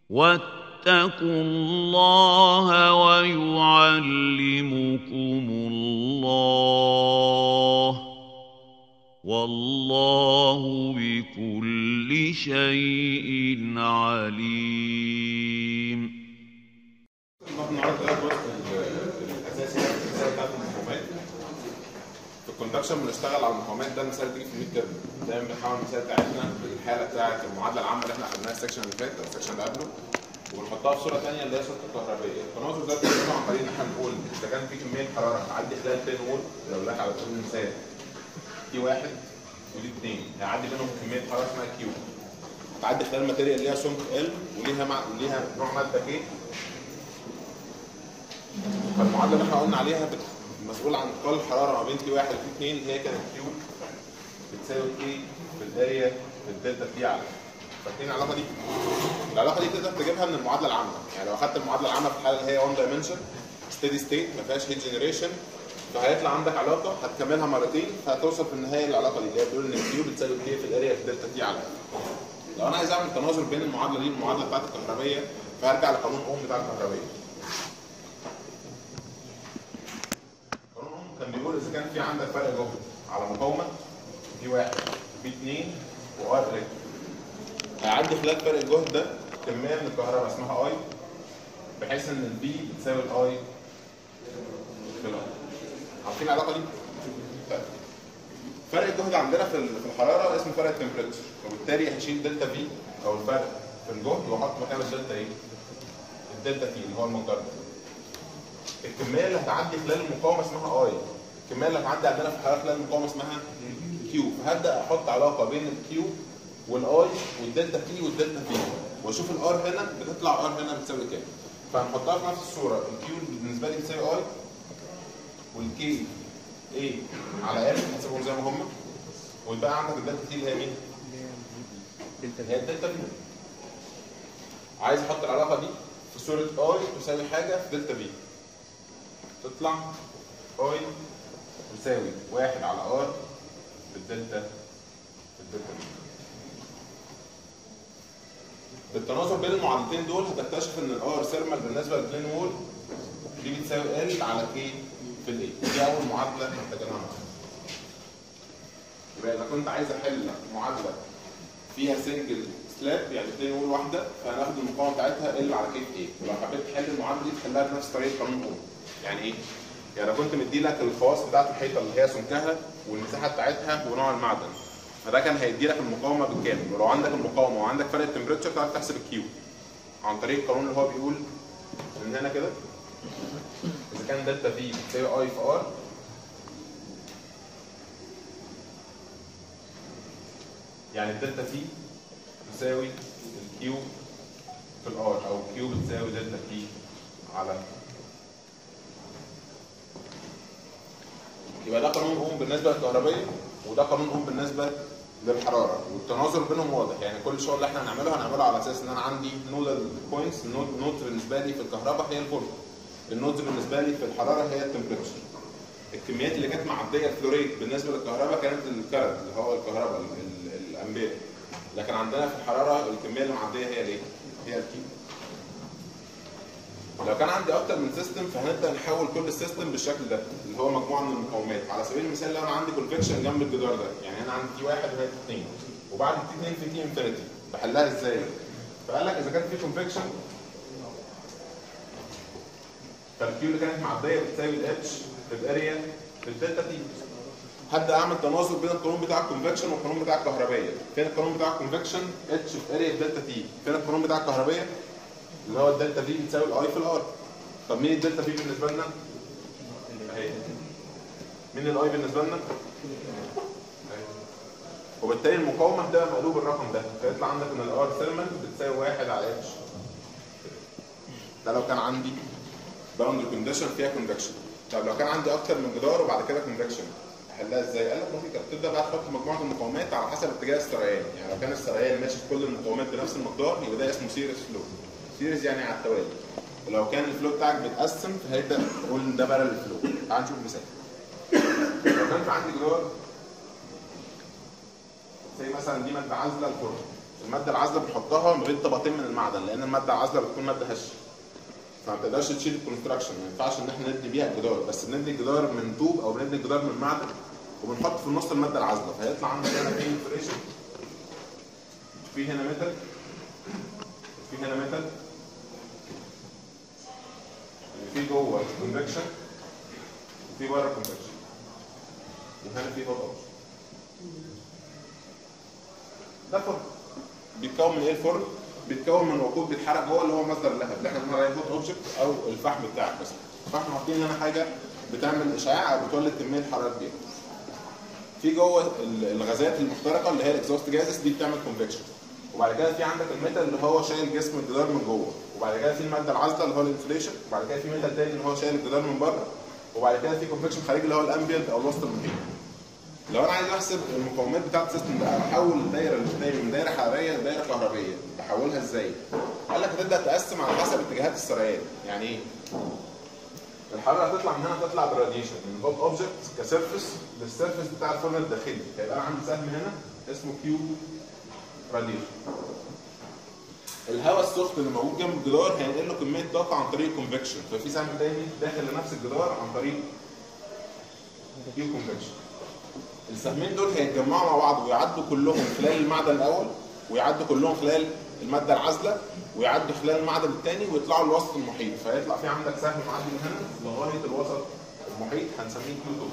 واتقوا الله ويعلمكم الله والله بكل شيء عليم النهارده ده الجزء الاساسي الاساسي بتاعت المقاومات في الكوندكشن بنشتغل على المقاومات ده المثال بتيجي في الميد ترم دايما بنحاول المثال بتاعتنا بالحاله بتاعت المعادله العامه اللي احنا اخدناها السكشن اللي فات او السكشن اللي قبله ونحطها في صوره ثانيه اللي هي صوره الكهربائيه التناظر ده بنعمله عن طريق ان احنا نقول اذا كان في كميه حراره تعدي خلال 10 وول لو لك على سبيل المثال دي واحد ودي اثنين هيعدي بينهم كميه حراره اسمها كيو هتعدي خلال ماتيريال ليها سمك ال وليها مع... ليها نوع ماده كي فالمعادله اللي احنا قلنا عليها بت... مسؤول عن انتقال الحراره ما بين تي واحد وتي اثنين هي كانت كيو بتساوي كي في الاريا في الدلتا تي على فاكرين العلاقه دي؟ العلاقه دي تقدر تجيبها من المعادله العامه يعني لو اخدت المعادله العامه في الحاله اللي هي 1 دايمنشن ستيدي ستيت ما فيهاش هيت جنريشن فهيطلع عندك علاقه هتكملها مرتين فهتوصل في النهايه للعلاقه دي اللي هي بتقول ان الكيو بتساوي كي في الاريا في الدلتا تي على لو انا عايز اعمل تناظر بين المعادله دي والمعادله بتاعت الكهربائيه فهرجع لقانون اوم بتاع الكهربائيه قانون اوم كان بيقول اذا كان في عندك فرق جهد على مقاومه في واحد في اثنين وار الكتريك هيعدي خلال فرق الجهد ده كميه من الكهرباء اسمها اي بحيث ان البي بتساوي الاي في الاي عارفين العلاقه دي؟ طيب. فرق الجهد عندنا في ال- في الحراره اسمه فرق التمبريتشر وبالتالي هشيل دلتا في او الفرق في الجهد واحط مكانه الدلتا ايه؟ الدلتا في اللي هو المقدار ده الكميه اللي هتعدي خلال المقاومه اسمها اي الكميه اللي هتعدي عندنا في الحراره خلال المقاومه اسمها كيو فهبدا احط علاقه بين الكيو والاي والدلتا في والدلتا في واشوف الار هنا بتطلع ار هنا بتساوي كام فهنحطها في نفس الصوره الكيو بالنسبه لي بتساوي اي والكي ايه على ال هسيبهم زي ما هم ويبقى عندك الدلتا تي اللي هي مين؟ اللي هي الدلتا في عايز احط العلاقه دي في صوره اي تساوي حاجه في دلتا في تطلع اي تساوي واحد على ار بالدلتا بالدلتا في بالتناظر بين المعادلتين دول هتكتشف ان الار ثيرمال بالنسبه للبلين وول دي بتساوي ال على كي في الاي دي اول معادله محتاجينها معانا يبقى اذا كنت عايز احل معادله فيها سنجل سلاب يعني اثنين وول واحده فهناخد المقاومه بتاعتها ال على كي في ايه ولو حبيت تحل المعادله دي تحلها بنفس طريقه قانون اوم يعني ايه؟ يعني لو كنت مدي لك الخواص بتاعت الحيطه اللي هي سمكها والمساحه بتاعتها ونوع المعدن فده كان هيدي لك المقاومه بالكامل ولو عندك المقاومه وعندك فرق التمبريتشر تعرف تحسب الكيو عن طريق القانون اللي هو بيقول من هنا كده اذا كان دلتا في بتساوي اي في ار يعني الدلتا في بتساوي الكيو في الار او كيو بتساوي دلتا في على يبقى ده قانون اوم بالنسبه للكهربائيه وده قانون اوم بالنسبه للحراره والتناظر بينهم واضح يعني كل الشغل اللي احنا هنعمله هنعمله على اساس ان انا عندي نودال بوينتس النود نود بالنسبه لي في الكهرباء هي الفولت النودز بالنسبه لي في الحراره هي التمبريتشر الكميات اللي كانت معديه الفلوريت بالنسبه للكهرباء كانت الكرنت اللي هو الكهرباء ال- ال- الامبير لكن عندنا في الحراره الكميه اللي معديه هي الايه؟ هي الكيلو لو كان عندي اكتر من سيستم فهنبدا نحول كل سيستم بالشكل ده اللي هو مجموعه من المقاومات على سبيل المثال لو انا عندي كونفكشن جنب الجدار ده يعني انا عندي تي واحد وهي تي اثنين وبعد تي اثنين في تي انفينيتي بحلها ازاي؟ فقال لك اذا كان في كونفكشن فالكيو اللي كانت معديه بتساوي الاتش في الاريا في الدلتا تي هبدا اعمل تناظر بين القانون بتاع الكونفكشن والقانون بتاع الكهربائيه فين القانون بتاع الكونفكشن اتش في اريا في دلتا تي فين القانون بتاع الكهربائيه اللي هو الدلتا في بتساوي الاي في الار طب مين الدلتا في بالنسبه لنا اهي مين الاي بالنسبه لنا أهي. وبالتالي المقاومه هتبقى مقلوب الرقم ده فيطلع عندك ان الار ثيرمال بتساوي 1 على اتش ده لو كان عندي باوندري كونديشن فيها كونفكشن طب لو كان عندي اكتر من جدار وبعد كده كونفكشن احلها ازاي؟ قال لك بسيطه بتبدا بقى تحط مجموعه المقاومات على حسب اتجاه السريان يعني لو كان السريان ماشي في كل المقاومات بنفس المقدار يبقى ده اسمه سيريس فلو سيريس يعني على التوالي ولو كان الفلو بتاعك بيتقسم فهيبدا نقول ان ده بارل فلو تعال نشوف مثال لو كان في عندي جدار زي مثلا دي ماده عازله الفرن الماده العازله بنحطها ما بين طبقتين من المعدن لان الماده العازله بتكون ماده هشه فما تقدرش تشيل الكونستراكشن ما ينفعش ان احنا ندي بيها الجدار بس بنبني الجدار من طوب او بنبني الجدار من معدن وبنحط في النص الماده العازله فهيطلع عندك هنا في انفريشن في هنا ميتال في هنا ميتال في جوه كونفكشن وفي بره كونفكشن وهنا في هوت اوبشن ده فرن بيتكون من ايه الفرن؟ بيتكون من وقود بيتحرق جوه اللي هو مصدر اللهب اللي احنا بنقول عليه هوت اوبجكت او الفحم بتاعك بس فاحنا حاطين هنا حاجه بتعمل اشعاع او بتولد كميه حراره كبيره. في جوه ال- الغازات المحترقه اللي هي الاكزوست جازز دي بتعمل كونفكشن وبعد كده في عندك الميتال اللي هو شايل جسم الجدار من جوه وبعد كده في الماده العازله اللي هو الانفليشن وبعد كده في ميتال تاني اللي هو شايل الجدار من بره وبعد كده في كونفكشن خارجي اللي هو الامبيانت او الوسط المحيط لو انا عايز احسب المقاومات بتاعت السيستم ده احول الدايره اللي قدامي من دايره حراريه لدايره كهربيه بحولها ازاي؟ قال لك هتبدا تقسم على حسب اتجاهات السريان يعني ايه؟ الحراره هتطلع من هنا تطلع براديشن من الهوت اوبجكت كسيرفس للسيرفس بتاع الفرن الداخلي هيبقى انا عندي سهم هنا اسمه كيو راديشن الهواء السخن اللي موجود جنب الجدار هينقل له كميه طاقه عن طريق الكونفكشن ففي سهم تاني داخل لنفس الجدار عن طريق كيو كونفكشن السهمين دول هيتجمعوا مع بعض ويعدوا كلهم خلال المعدن الاول ويعدوا كلهم خلال الماده العازله ويعدوا خلال المعدن الثاني ويطلعوا لوسط المحيط فيطلع في عندك سهم معدي من هنا لغايه الوسط المحيط هنسميه كيو 2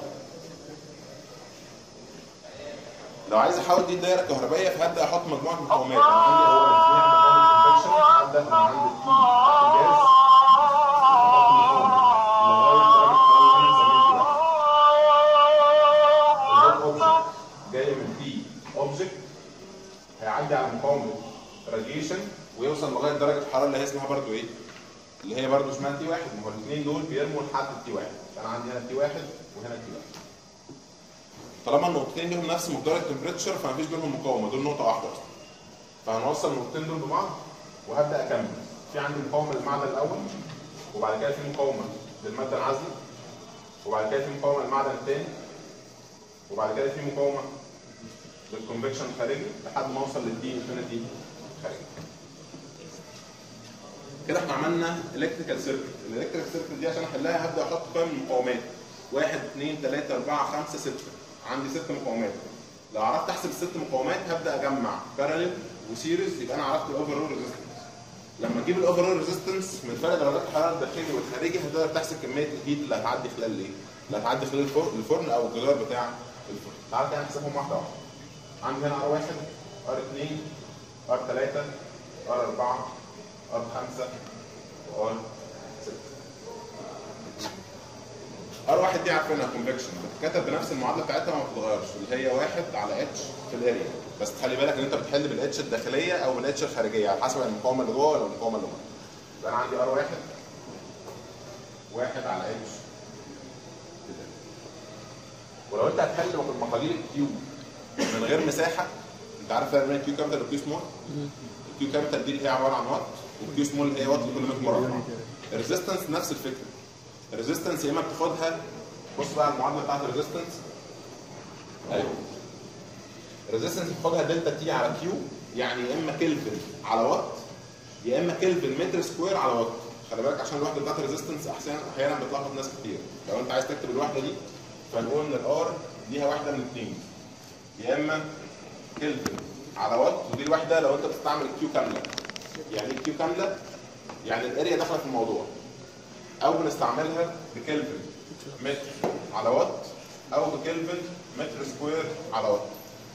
لو عايز احول دي دايره كهربائيه فهبدا احط مجموعه مقاومات انا عندي اولا فيها مقاومه كونفكشن هبدا من عند التي تحت الجاز احط مقاومه لغايه درجه حراره هنا نسميها الهوت اوبجكت جاي من تي اوبجكت هيعدي على مقاومه راديشن ويوصل لغايه درجه الحراره اللي هي اسمها برضو ايه؟ اللي هي برضو اسمها تي واحد ما هو الاثنين دول بيرموا لحد التي واحد فانا عندي هنا تي واحد وهنا تي واحد طالما النقطتين لهم نفس مقدار التمبريتشر فما فيش بينهم مقاومه دول نقطه واحده اصلا فهنوصل النقطتين دول ببعض وهبدا اكمل في عندي مقاومه للمعدن الاول وبعد كده في مقاومه للماده العازله وبعد كده في مقاومه للمعدن الثاني وبعد كده في مقاومه للكونفكشن الخارجي لحد ما اوصل للدي انفينيتي خارجي كده احنا عملنا الكتريكال سيركت الالكتريكال سيركت دي عشان احلها هبدا احط قيم المقاومات 1 2 3 4 5 6 عندي ست مقاومات لو عرفت احسب الست مقاومات هبدا اجمع باراليل وسيريز يبقى انا عرفت الاوفرول ريزيستنس لما تجيب الاوفرول ريزيستنس من فرق درجات الحراره الداخلي والخارجي هتقدر تحسب كميه الهيت اللي هتعدي خلال ايه؟ اللي هتعدي خلال الفرن الفرن او الجدار بتاع الفرن تعال كده نحسبهم واحده واحده عندي هنا ار 1 ار 2 ار 3 ار 4 ار 5 وار 6 ار واحد دي عارفينها كونفكشن بتتكتب بنفس المعادله بتاعتها ما بتتغيرش اللي هي واحد على اتش في الاريا بس تخلي بالك ان انت بتحل بالاتش الداخليه او بالاتش الخارجيه على حسب المقاومه اللي جوه ولا المقاومه اللي بره يبقى انا عندي ار واحد واحد على اتش كده. ولو انت هتحل مقادير الكيو من غير مساحه انت عارف فرق بين الكيو كابيتال والكيو سمول الكيو كابيتال دي اللي هي عباره عن وات والكيو سمول اللي هي وات لكل متر مربع الريزيستنس نفس الفكره الريزيستنس يا اما بتاخدها بص بقى المعادله بتاعت الريزيستنس ايوه الريزيستنس بتاخدها دلتا تي على كيو يعني يا اما كلفن على وات يا اما كلفن متر سكوير على وات خلي بالك عشان الوحده بتاعت الريزيستنس احيانا احيانا بتلخبط ناس كتير لو انت عايز تكتب الوحده دي فنقول ان الار ليها واحده من اثنين يا اما كلفن على وات ودي الوحده لو انت بتستعمل الكيو كامله يعني ايه كيو كامله؟ يعني الاريا داخله في الموضوع او بنستعملها بكلفن متر على وات او بكلفن متر سكوير على وات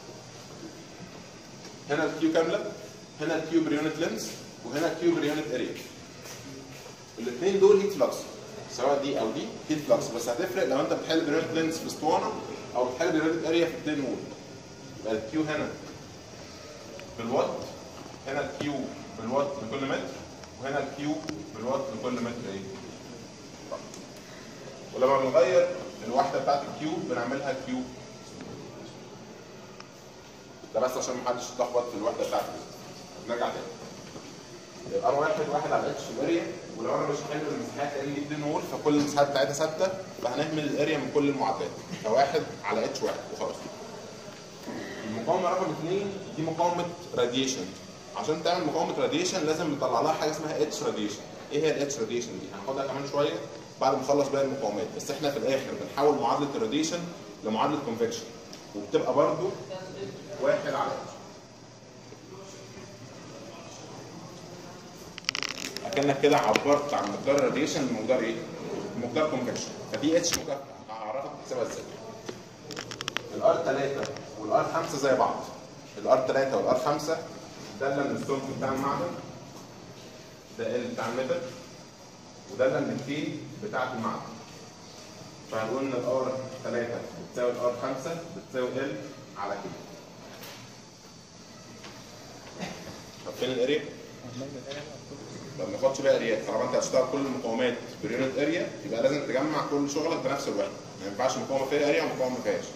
هنا الكيو كامله هنا الكيو بريونت لينس وهنا الكيو بريونت اريا الاثنين دول هيت فلكس سواء دي او دي هيت فلكس بس هتفرق لو انت بتحل بريونت لينس في اسطوانه او بتحل بريونت اريا في 2 وول يبقى الكيو هنا بالوات هنا الكيو بالوات لكل متر وهنا الكيو بالوات لكل متر ايه ولما بنغير الوحده بتاعت الكيو بنعملها كيو ده بس عشان محدش يتلخبط في الوحده بتاعت نرجع تاني يبقى انا واحد واحد على اتش في الاريا ولو انا مش حامل المساحات ال 2 وول فكل المساحات بتاعتها ثابته فهنهمل الاريا من كل المعادلات فواحد على اتش واحد وخلاص المقاومه رقم اثنين دي مقاومه راديشن عشان تعمل مقاومه راديشن لازم نطلع لها حاجه اسمها اتش راديشن ايه هي الاتش راديشن دي هناخدها كمان شويه بعد ما نخلص باقي المقاومات بس احنا في الاخر بنحول معادله الراديشن لمعادله كونفكشن وبتبقى برضو واحد على اتش اكنك كده عبرت عن مقدار الراديشن لمقدار ايه؟ مقدار كونفكشن فدي اتش مكافاه هعرفك تحسبها ازاي الار 3 والار 5 زي بعض الار 3 والار 5 ده اللي من السمك بتاع المعدن ده ال بتاع الميتال وده اللي من الكي بتاعت المعدن فهنقول ان الار 3 بتساوي الار 5 بتساوي ال على كي طب فين الاريا؟ ما بناخدش بقى اريات طالما انت هتشتغل كل المقاومات باليونت اريا يبقى لازم تجمع كل شغلك بنفس الوحده ما ينفعش مقاومه فيها اريا ومقاومه ما فيهاش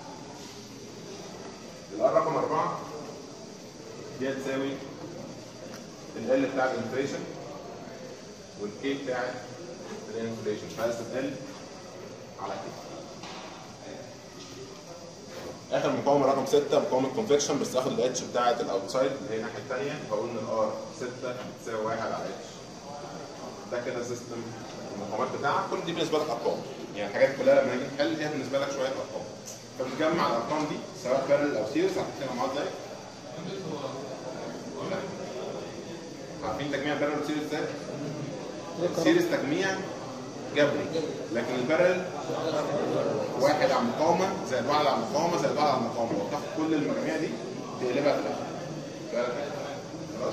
الار رقم 4 دي هتساوي ال بتاع الانفليشن والكي بتاع الانفليشن فهقسم ال على كي اخر مقاومه رقم 6 مقاومه كونفكشن بس اخد الاتش بتاعه الاوتسايد اللي هي الناحيه الثانيه هقول ان الار 6 بتساوي 1 على اتش ده كده سيستم المقاومات بتاعك كل دي بالنسبه لك ارقام يعني الحاجات كلها لما نيجي نحل هي بالنسبه لك شويه ارقام فبتجمع الارقام دي سواء بارل او سيريز هتحسبها معادله ايه؟ عارفين تجميع بارل وسيريز ازاي؟ سيريز تجميع جبري لكن البارل واحد على المقاومه زائد واحد على المقاومه زائد واحد على المقاومه وتاخد كل المجاميع دي تقلبها في الاخر بالك؟ خلاص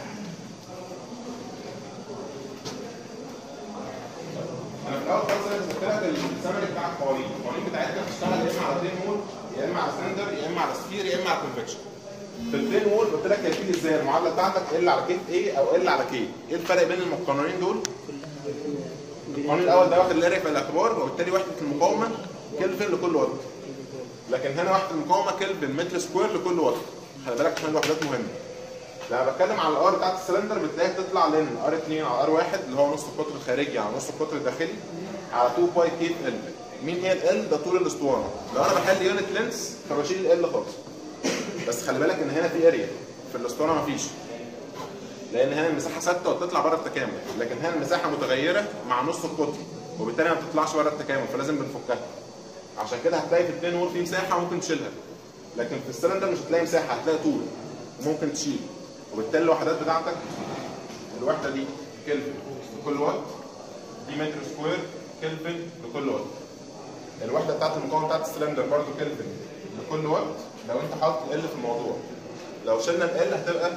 انا في الاول خالص انا قلت لك السمري بتاع القوانين القوانين بتاعتنا بتشتغل يا اما على بلين وول يا اما على سلندر يا اما على سفير يا اما على كونفكشن في البلين وول قلت لك هيفيد ازاي المعادله بتاعتك ال على كيف ايه او ال على كي ايه الفرق بين القانونين دول القانون الاول ده واخد الاريا في الاعتبار وبالتالي وحده المقاومه كلفن لكل وات لكن هنا وحده المقاومه كلفن متر سكوير لكل وات خلي بالك عشان الوحدات مهمه لما بتكلم على الار بتاعت السلندر بتلاقيها بتطلع لين ار 2 على ار 1 اللي هو نص القطر الخارجي على نص القطر الداخلي على 2 باي كي ال مين هي ال ده طول الاسطوانه لو انا بحل يونت لينس فبشيل ال خالص بس خلي بالك ان هنا في اريا في الاسطوانه مفيش لان هنا المساحه ثابته وبتطلع بره التكامل لكن هنا المساحه متغيره مع نص القطر وبالتالي ما بتطلعش بره التكامل فلازم بنفكها عشان كده هتلاقي في البلين وول في مساحه ممكن تشيلها لكن في السلندر مش هتلاقي مساحه هتلاقي طول وممكن تشيل وبالتالي الوحدات بتاعتك الوحده دي كلفن لكل وات دي متر سكوير كلفن لكل وات الوحده بتاعت المقاومه بتاعت السلندر برضه كلفن لكل وات لو انت حاطط ال في الموضوع لو شلنا ال هتبقى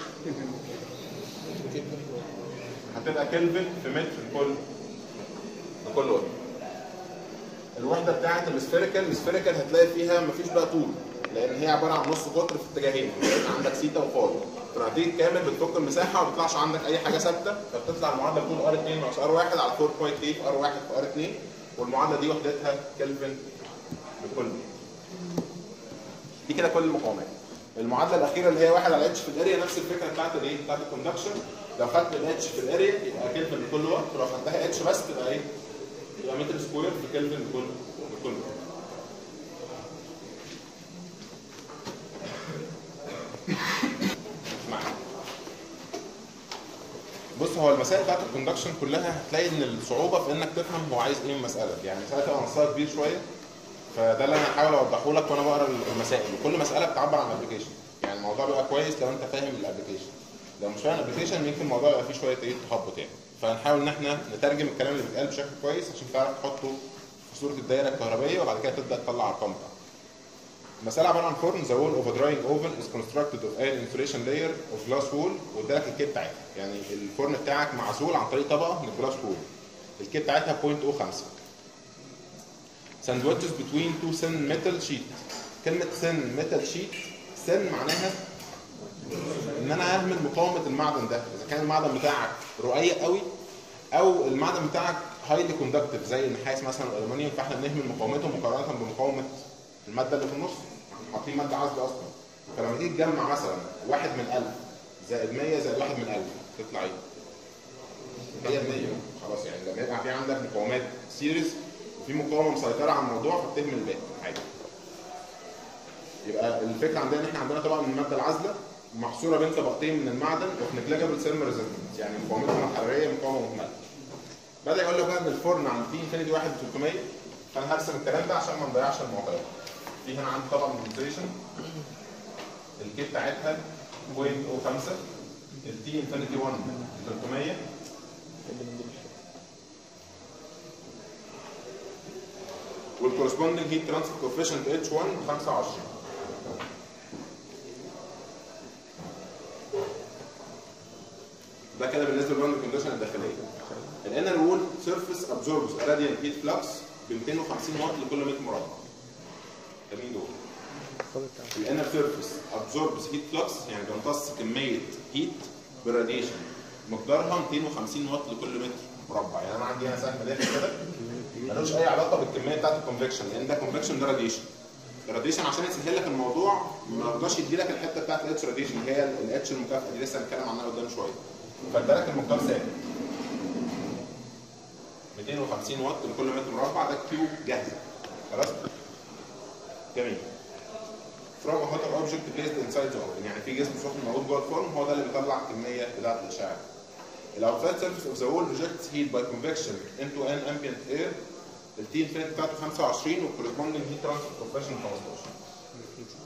هتبقى كلفن في متر لكل لكل وات الوحده بتاعت السفيريكال السفيريكال هتلاقي فيها مفيش بقى طول لان هي عباره عن نص قطر في اتجاهين عندك سيتا وفاي فلما تيجي تكامل بتفك المساحه وما بيطلعش عندك اي حاجه ثابته فبتطلع المعادله بتقول ار 2 ناقص ار 1 على 4.8 في ار 1 في ار 2 والمعادله دي وحدتها كلفن لكل دي كده كل المقاومات المعادله الاخيره اللي هي 1 على اتش في الاريا نفس الفكره بتاعت الايه بتاعت الكوندكشن لو خدت الاتش في الاريا يبقى كلفن لكل وقت ولو خدتها اتش بس تبقى ايه يبقى متر سكوير في كلفن لكل لكل وقت معايا. بص هو المسائل بتاعت الكوندكشن كلها هتلاقي ان الصعوبه في انك تفهم هو عايز ايه من المساله يعني مساله تبقى نصها كبير شويه فده اللي انا هحاول اوضحه لك وانا بقرا المسائل وكل مساله بتعبر عن الابلكيشن يعني الموضوع بيبقى كويس لو انت فاهم الابلكيشن لو مش فاهم الابلكيشن يمكن الموضوع يبقى فيه شويه ايه تخبط يعني فهنحاول ان احنا نترجم الكلام اللي بيتقال بشكل كويس عشان تعرف تحطه في صوره الدايره الكهربائيه وبعد كده تبدا تطلع ارقام بتاعته المسألة عبارة عن فرن the wall of a drying oven is constructed of an insulation layer of glass wool وادالك الكيت بتاعتها يعني الفرن بتاعك معزول عن طريق طبقة من الجلاس وول الكيت بتاعتها 0.05 sandwiches between two thin metal sheet كلمة thin metal sheet thin معناها ان انا اهمل مقاومة المعدن ده اذا كان المعدن بتاعك رقيق قوي او المعدن بتاعك هايلي كوندكتيف زي النحاس مثلا والالومنيوم فاحنا بنهمل مقاومته مقارنة بمقاومة المادة اللي في النص حاطين مادة عازلة اصلا فلما تيجي تجمع مثلا واحد من 1000 زائد 100 زائد واحد من 1000 تطلع ايه؟ هي 100 خلاص يعني لما يبقى في عندك مقاومات سيريز وفي مقاومه مسيطره على الموضوع فبتهمل الباقي عادي يبقى الفكره عندنا ان احنا عندنا طبعا الماده العازله محصوره بين طبقتين من المعدن اوف نيجليجابل سيرم ريزيستنس يعني مقاومتهم الحراريه مقاومه مهمله بدا يقول لك بقى ان الفرن عند تي انفينيتي 1 300 فانا هرسم الكلام ده عشان ما نضيعش المعطيات في هنا عندي طبعا كونسنتريشن الكي بتاعتها 0.05 التي انفينيتي 1 300 والكورسبوندنج هيت ترانسفير كوفيشنت اتش 1 25 ده كده بالنسبه للراوند كونديشن الداخليه الانر وول سيرفيس ابزوربز راديال هيت فلكس ب 250 واط لكل متر مربع ده مين دول؟ الانر سيرفيس ابزوربز هيت فلكس يعني بيمتص كميه هيت بالراديشن مقدارها 250 واط لكل متر مربع يعني انا عندي هنا سهم داخل كده ملوش اي علاقه بالكميه بتاعت الكونفكشن لان ده كونفكشن ده راديشن الراديشن عشان يسهل لك الموضوع ما رضاش يدي لك الحته بتاعت الاتش راديشن اللي هي الاتش المكافئه دي لسه هنتكلم عنها قدام شويه فادالك المقدار ثابت 250 واط لكل متر مربع ده كيو جاهزه خلاص جميل from a hotter object placed inside the oven يعني في جسم سخن موجود جوه الفرن هو ده اللي بيطلع الكميه بتاعت الاشعاع الاوتسايد سيرفيس اوف ذا وول rejects heat by convection into an ambient air التي انفينيت بتاعته 25 والكورسبوندنج هيت ترانسفير كوفيشن 15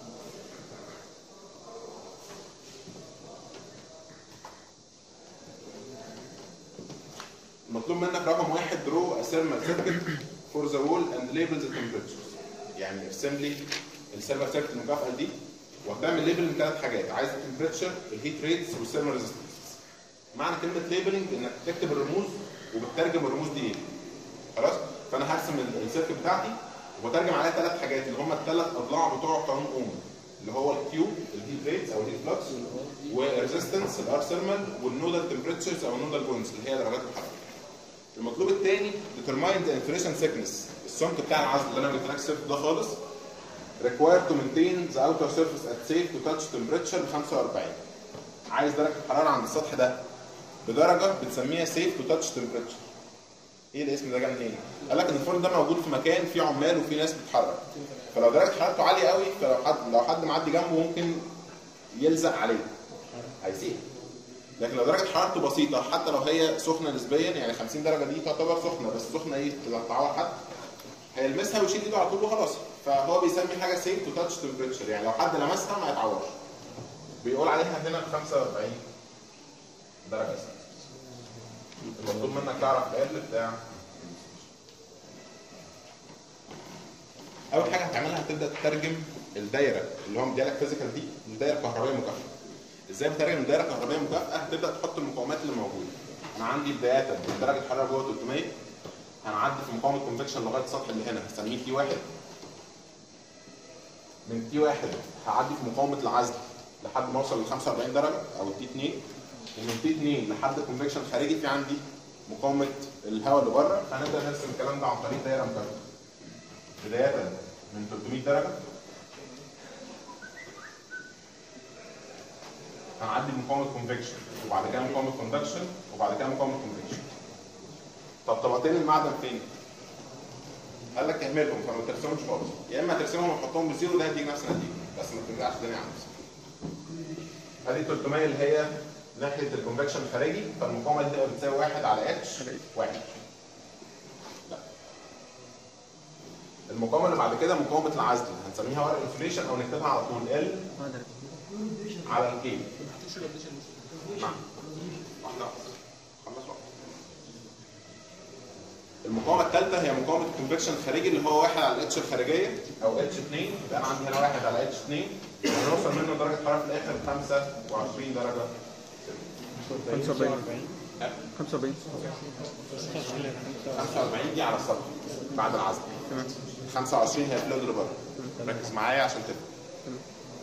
مطلوب منك رقم واحد درو ثيرمال سيركت فور ذا وول اند ليبل ذا temperatures يعني ارسم لي الثيرمال سيركت المكافئه دي وهتعمل ليبل من ثلاث حاجات عايز التمبريتشر الهيت ريتس والثيرمال ريزيستنس معنى كلمه ليبلنج انك تكتب الرموز وبتترجم الرموز دي ايه خلاص فانا هرسم السيركت بتاعتي وبترجم عليها ثلاث حاجات اللي هم الثلاث اضلاع بتوع قانون اوم اللي هو الكيو الهيت ريتس او الهيت فلكس والريزيستنس الار ثيرمال والنودال تمبريتشرز او النودال بوينتس اللي هي درجات الحراره المطلوب الثاني determine the infiltration thickness السمك بتاع العزل اللي انا ما قلتلكش ده خالص required to maintain the outer surface at safe to touch temperature ب 45 عايز درجه الحراره عند السطح ده بدرجه بتسميها safe to touch temperature ايه الاسم ده جه منين؟ قال لك ان الفرن ده موجود في مكان فيه عمال وفيه ناس بتتحرك فلو درجه حرارته عاليه قوي فلو حد لو حد معدي جنبه ممكن يلزق عليه هيسيح لكن لو درجه حرارته بسيطه حتى لو هي سخنه نسبيا يعني 50 درجه دي تعتبر سخنه بس سخنه ايه تقطعها حد هيلمسها ويشيل ايده على طول وخلاص فهو بيسمي حاجه سيف تو تاتش تمبريتشر يعني لو حد لمسها ما يتعورش بيقول عليها هنا ب 45 درجه سنة. المطلوب منك تعرف ال بتاع اول حاجه هتعملها هتبدا تترجم الدايره اللي هو مديلك فيزيكال دي لدايره كهربائيه مكافئه ازاي بترجم الدايره كهربائيه مكافئه هتبدا تحط المقاومات اللي موجوده انا عندي بدايه من درجه حراره جوه 300 هنعدي في مقاومه كونفكشن لغايه السطح اللي هنا هسميه تي واحد من تي واحد هعدي في مقاومه العزل لحد ما اوصل ل 45 درجه او تي 2 ومن تي 2 لحد كونفكشن خارجي في عندي مقاومه الهواء اللي بره هنبدا نرسم الكلام ده عن طريق دايره مكافئه بدايه من 300 درجه هنعدي بمقاومه كونفكشن وبعد كده مقاومه كوندكشن وبعد كده مقاومه كونفكشن طب طبقتين المعدن فين؟ قال لك اهملهم فما ترسمهمش خالص يا اما هترسمهم وتحطهم بزيرو ده هيديك نفس النتيجه بس ما ترجعش تاني على نفسك ادي 300 اللي هي ناحيه الكونفكشن الخارجي فالمقاومه دي تبقى بتساوي 1 على اتش 1 لا المقاومه اللي بعد كده مقاومه العزل هنسميها ورق انفليشن او نكتبها على طول ال على الكي نعم واحده واحده خلص واحده المقاومه الثالثه هي مقاومه الكونفكشن الخارجي اللي هو 1 على الاتش الخارجيه او اتش 2 يبقى انا عندي هنا 1 على اتش 2 هنوصل منه درجه حراره في الاخر 25 درجه 45 45 45 دي على السطح بعد العزل 25 هي فلويد اللي بره ركز معايا عشان تفهم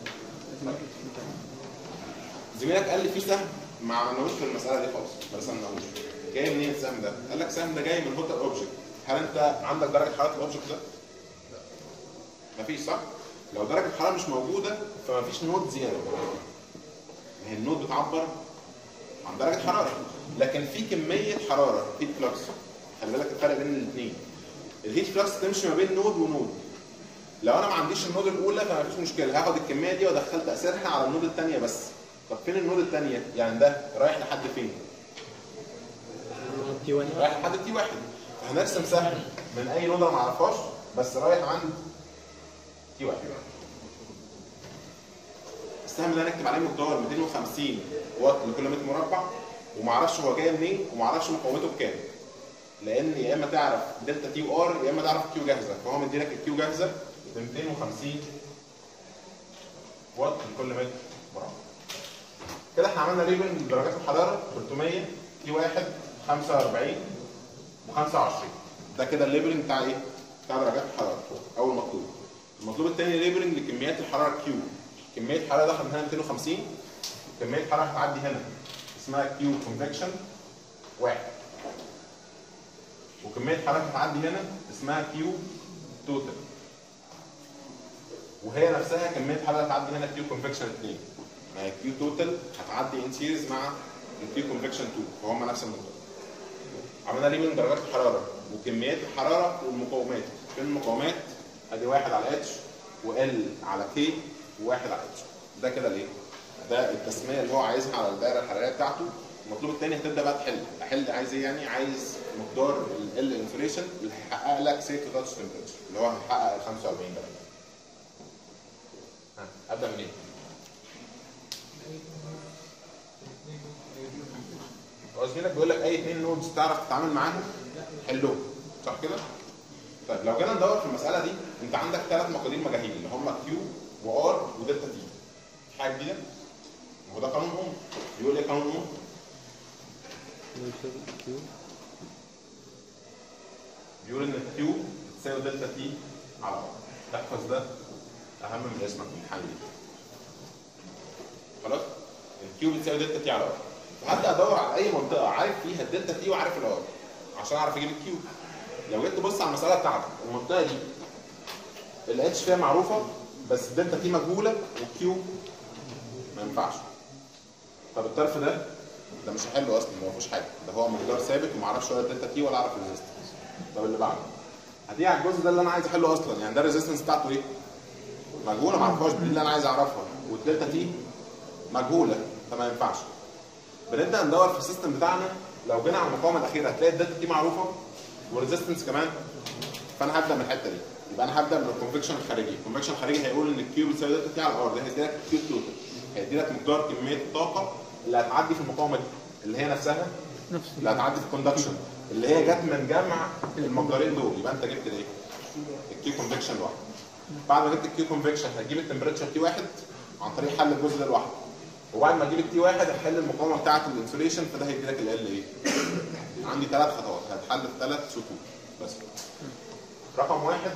زميلك قال لي في سهم ما عملناهوش في المساله دي خالص ما رسمناهوش جاي منين السهم ده؟ قال لك السهم ده جاي من هوتر اوبجكت هل انت عندك درجه حراره الاوبجكت ده؟ مفيش صح؟ لو درجه الحراره مش موجوده فمفيش نود زياده ما هي النود بتعبر عن درجه حراره لكن في كميه حراره هيت فلكس خلي بالك الفرق بين الاثنين الهيت فلكس تمشي ما بين نود ونود لو انا ما عنديش النود الاولى فما فيش مشكله هاخد الكميه دي وادخل تاثيرها على النود الثانيه بس طب فين النود الثانيه يعني ده رايح لحد فين تي 1 رايح لحد تي واحد فهنرسم سهم من اي نود انا ما اعرفهاش بس رايح عند تي واحد السهم ده هنكتب عليه مقدار 250 واط لكل متر مربع وما اعرفش هو جاي منين وما اعرفش مقاومته بكام لان يا اما تعرف دلتا تي وار يا اما تعرف كيو جاهزه فهو مديلك الكيو جاهزه ب 250 واط لكل متر مربع كده احنا عملنا ليبل درجات الحراره 300 تي 1 45 و25 ده كده الليبلنج بتاع ايه؟ بتاع درجات الحراره اول مطلوب المطلوب الثاني ليبلنج لكميات الحراره كيو كميه الحراره داخل هنا 250 كميه الحراره هتعدي هنا اسمها كيو كونفكشن واحد وكميه حراره هتعدي هنا اسمها كيو توتال وهي نفسها كميه حراره هتعدي هنا كيو كونفكشن 2 ما هي كيو توتال هتعدي ان سيريز مع الكيو كونفكشن 2 فهم نفس المقدار عملنا ليه من درجات الحراره وكميات الحراره والمقاومات فين المقاومات ادي واحد على اتش وال على كي وواحد على اتش ده كده ليه؟ ده التسميه اللي هو عايزها على الدائره الحراريه بتاعته المطلوب الثاني هتبدا بقى تحل احل عايز ايه يعني عايز مقدار ال انفليشن اللي هيحقق لك سيف تاتش تمبرتشر اللي هو هيحقق ال 45 درجه ها ابدا منين؟ هو زميلك بيقول لك اي اثنين نودز تعرف تتعامل معاهم حلهم صح كده؟ طيب لو جينا ندور في المساله دي انت عندك ثلاث مقادير مجاهيل اللي هم كيو وار ودلتا تي في حاجه جديده؟ هو ده قانون اوم بيقول ايه قانون اوم؟ بيقول ان الكيو بتساوي دلتا تي على ار تحفظ ده اهم من اسمك من الحل دي خلاص الكيو بتساوي دلتا تي على ار فهبدا ادور على اي منطقه عارف فيها الدلتا تي وعارف الار عشان اعرف اجيب الكيو لو جيت تبص على المساله بتاعتك المنطقه دي الاتش فيها معروفه بس الدلتا تي مجهوله والكيو ما ينفعش طب الطرف ده ده مش هحله اصلا ما فيهوش حاجه ده هو مقدار ثابت وما اعرفش ولا الدلتا تي ولا اعرف الريزستنس طب اللي بعده هتيجي على الجزء ده اللي انا عايز احله اصلا يعني ده الريزستنس بتاعته ايه؟ مجهوله ما اعرفهاش دي اللي انا عايز اعرفها والدلتا تي مجهوله فما ينفعش بنبدا ندور في السيستم بتاعنا لو جينا على المقاومه الاخيره هتلاقي الدلتا تي معروفه والريزستنس كمان فانا هبدا من الحته دي يبقى انا هبدا من الكونفكشن الخارجي الكونفكشن الخارجي هيقول ان الكيو بتساوي دلتا تي على الار ده هيدي لك الكيو توتال هيدي لك مقدار كميه الطاقه اللي هتعدي في المقاومه دي اللي هي نفسها نفس اللي هتعدي في الكوندكشن اللي هي جت من جمع المقدارين دول يبقى انت جبت الايه؟ الكيو كونفكشن لوحده بعد ما جبت الكيو كونفكشن هتجيب التمبريتشر تي واحد عن طريق حل الجزء ده لوحده وبعد ما تجيب التي واحد هتحل المقاومه بتاعه الانسوليشن فده هيدي لك ال ايه؟ عندي ثلاث خطوات هتحل في ثلاث سطور بس رقم واحد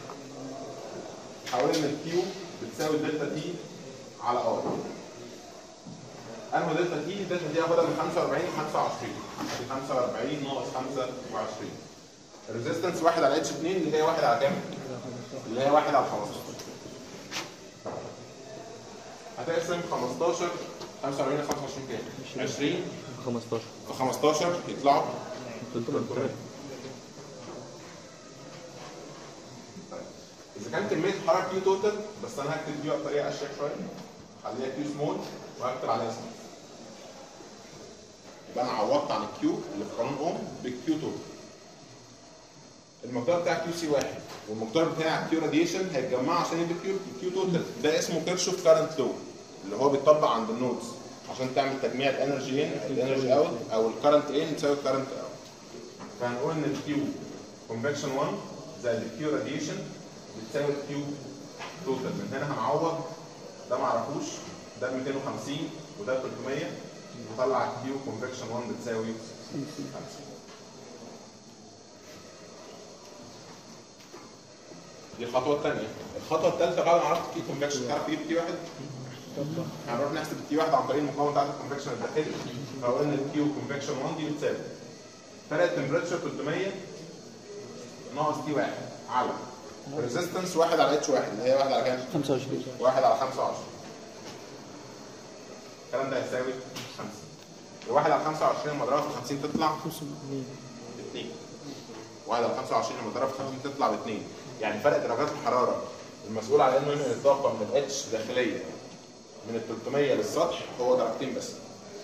حوالي ان الكيو بتساوي دلتا تي على ار انه دلتا تي دلتا تي هاخدها من 45 ل 25 دي 45 ناقص 25 الريزيستنس 1 على اتش 2 اللي هي 1 على كام؟ اللي هي 1 على 15 هتقسم 15 45 ل 25 كام؟ 20 15 في 15 يطلعوا 300 اذا كان كميه الحراره كيو توتال بس انا هكتب دي بطريقه اشيك شويه خليها كيو سمول وهكتب عليها سمول يبقى انا عوضت عن الكيو اللي في قانون اوم بالكيو توتال المقدار بتاع كيو سي واحد والمقدار بتاع كيو راديشن هيتجمعوا عشان يدي كيو كيو توتال ده اسمه كيرشوف كارنت لو اللي هو بيطبق عند النودز عشان تعمل تجميع الانرجي ان الانرجي اوت او الكرنت ان تساوي الكرنت اوت فهنقول ان الكيو كونفكشن 1 زائد الكيو راديشن بتساوي الكيو توتال من هنا هنعوض ده ما اعرفوش ده 250 وده 300 نطلع الكيو كونفكشن 1 بتساوي 50 دي الخطوه الثانيه الخطوه الثالثه بعد ما عرفت الكيو كونفكشن تعرف تجيب كي واحد هنروح نحسب الكي واحد عن طريق المقاومه بتاعت الكونفكشن الداخلي فهو ان الكيو كونفكشن 1 دي بتساوي فرق التمبريتشر 300 ناقص تي واحد على ريزيستنس 1 على اتش 1 اللي هي 1 على كام؟ 25 1 على 25 الكلام ده هيساوي 50 الواحد على 25 لما اضربها في 50 تطلع 2 1 على 25 لما اضربها في 50 تطلع ب 2 يعني فرق درجات الحراره المسؤول على انه ينقل الطاقه من الاتش داخليه من ال 300 للسطح هو درجتين بس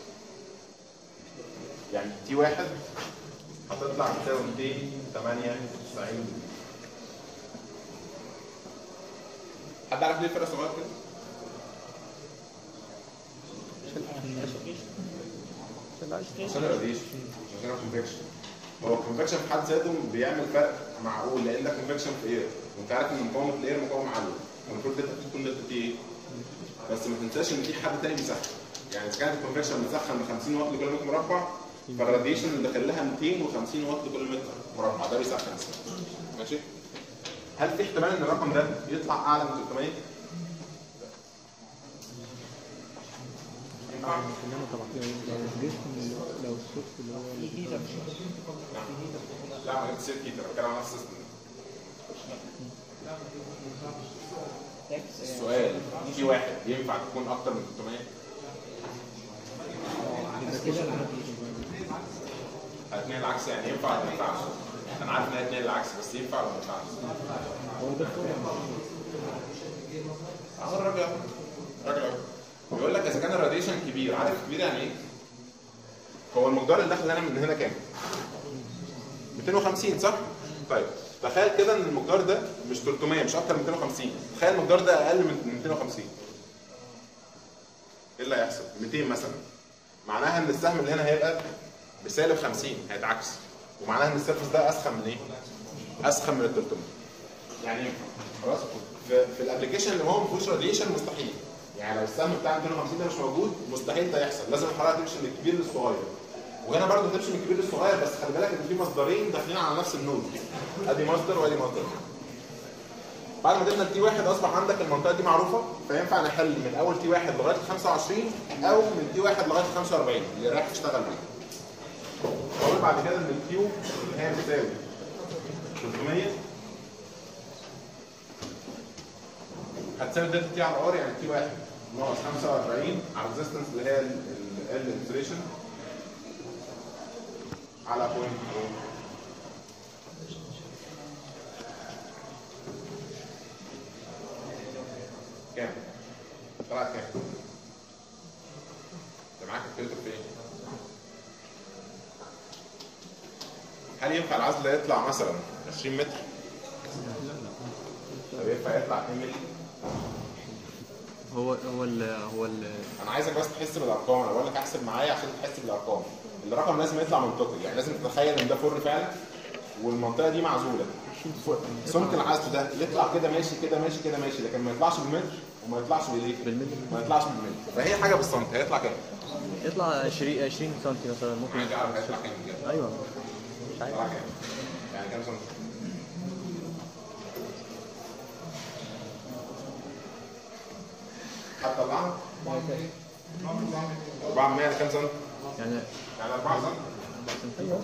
يعني تي واحد هتطلع تساوي 298 حد عارف ليه الفرق صغير كده؟ عشان الراديشن عشان الكونفكشن هو الكونفكشن في حد ذاته بيعمل فرق معقول لان ده كونفكشن في اير وانت عارف ان مقاومه الاير مقاومه عاليه المفروض دلتا تي تكون دلتا تي ايه؟ بس ما تنساش ان في حد تاني بيسخن يعني اذا كانت الكونفكشن بتسخن ب 50 واط لكل متر مربع فالراديشن اللي داخل لها 250 واط لكل متر مربع ده بيسخن ماشي؟ هل في احتمال ان الرقم ده يطلع اعلى من 300؟ ينفع؟ انما طبعا لو الجسم لو الصوت اللي هو لا ما جبت سير كيتر بتكلم عن نفس السيستم السؤال في واحد ينفع تكون اكتر من 300 يبقى كده هتنقل العكس يعني ينفع ولا ما ينفعش انا عارف ان هي هتنقل العكس بس ينفع ولا ما ينفعش هو ده الفرق. اهو الراجل اهو الراجل اهو بيقول لك اذا كان الراديشن كبير عارف كبير يعني ايه؟ هو المقدار اللي داخل هنا من هنا كام؟ 250 صح؟ طيب تخيل كده ان المقدار ده مش 300 مش اكتر من 250 تخيل المقدار ده اقل من 250 ايه اللي هيحصل؟ 200 مثلا معناها ان السهم اللي هنا هيبقى بسالب 50 هيتعكس ومعناها ان السيرفس ده اسخن من ايه؟ اسخن من ال 300 يعني ينفع خلاص في, في الابلكيشن اللي هو ما فيهوش راديشن مستحيل يعني لو السهم بتاع 250 ده مش موجود مستحيل ده يحصل لازم الحراره تمشي من الكبير للصغير وهنا برضه تمشي من الكبير للصغير بس خلي بالك ان في مصدرين داخلين على نفس النود ادي مصدر وادي مصدر بعد ما جبنا التي واحد اصبح عندك المنطقه دي معروفه فينفع نحل من اول تي واحد لغايه 25 او من تي واحد لغايه 45 اللي رايح تشتغل بيه. بقول بعد كده ان الكيو اللي هي بتساوي 300 هتساوي دلتا تي على ار يعني تي واحد ناقص 45 على الريزستنس اللي هي ال انسوليشن على بوينت كام؟ طلعت كام؟ انت معاك الفلتر فين؟ هل ينفع العزل ده يطلع مثلا 20 متر؟ طب ينفع يطلع 2 متر؟ هو هو ال هو ال انا عايزك بس تحس بالارقام انا بقول لك احسب معايا عشان تحس بالارقام الرقم لازم يطلع منطقي يعني لازم تتخيل ان ده فرن فعلا والمنطقه دي معزوله سمك العزل ده يطلع كده ماشي كده ماشي كده ماشي لكن ما يطلعش بالمتر وما يطلعش بالايه؟ بالمتر. ما يطلعش بالمتر فهي حاجه بالسنتي هيطلع كام؟ يطلع 20 20 سم مثلا ممكن عايز اعرف هيطلع كام كده ايوه مش عارف يطلع كام؟ يعني كام سنتي؟ هتطلعها؟ 4 من 100 كام سنتي؟ يعني يعني 4 سنتي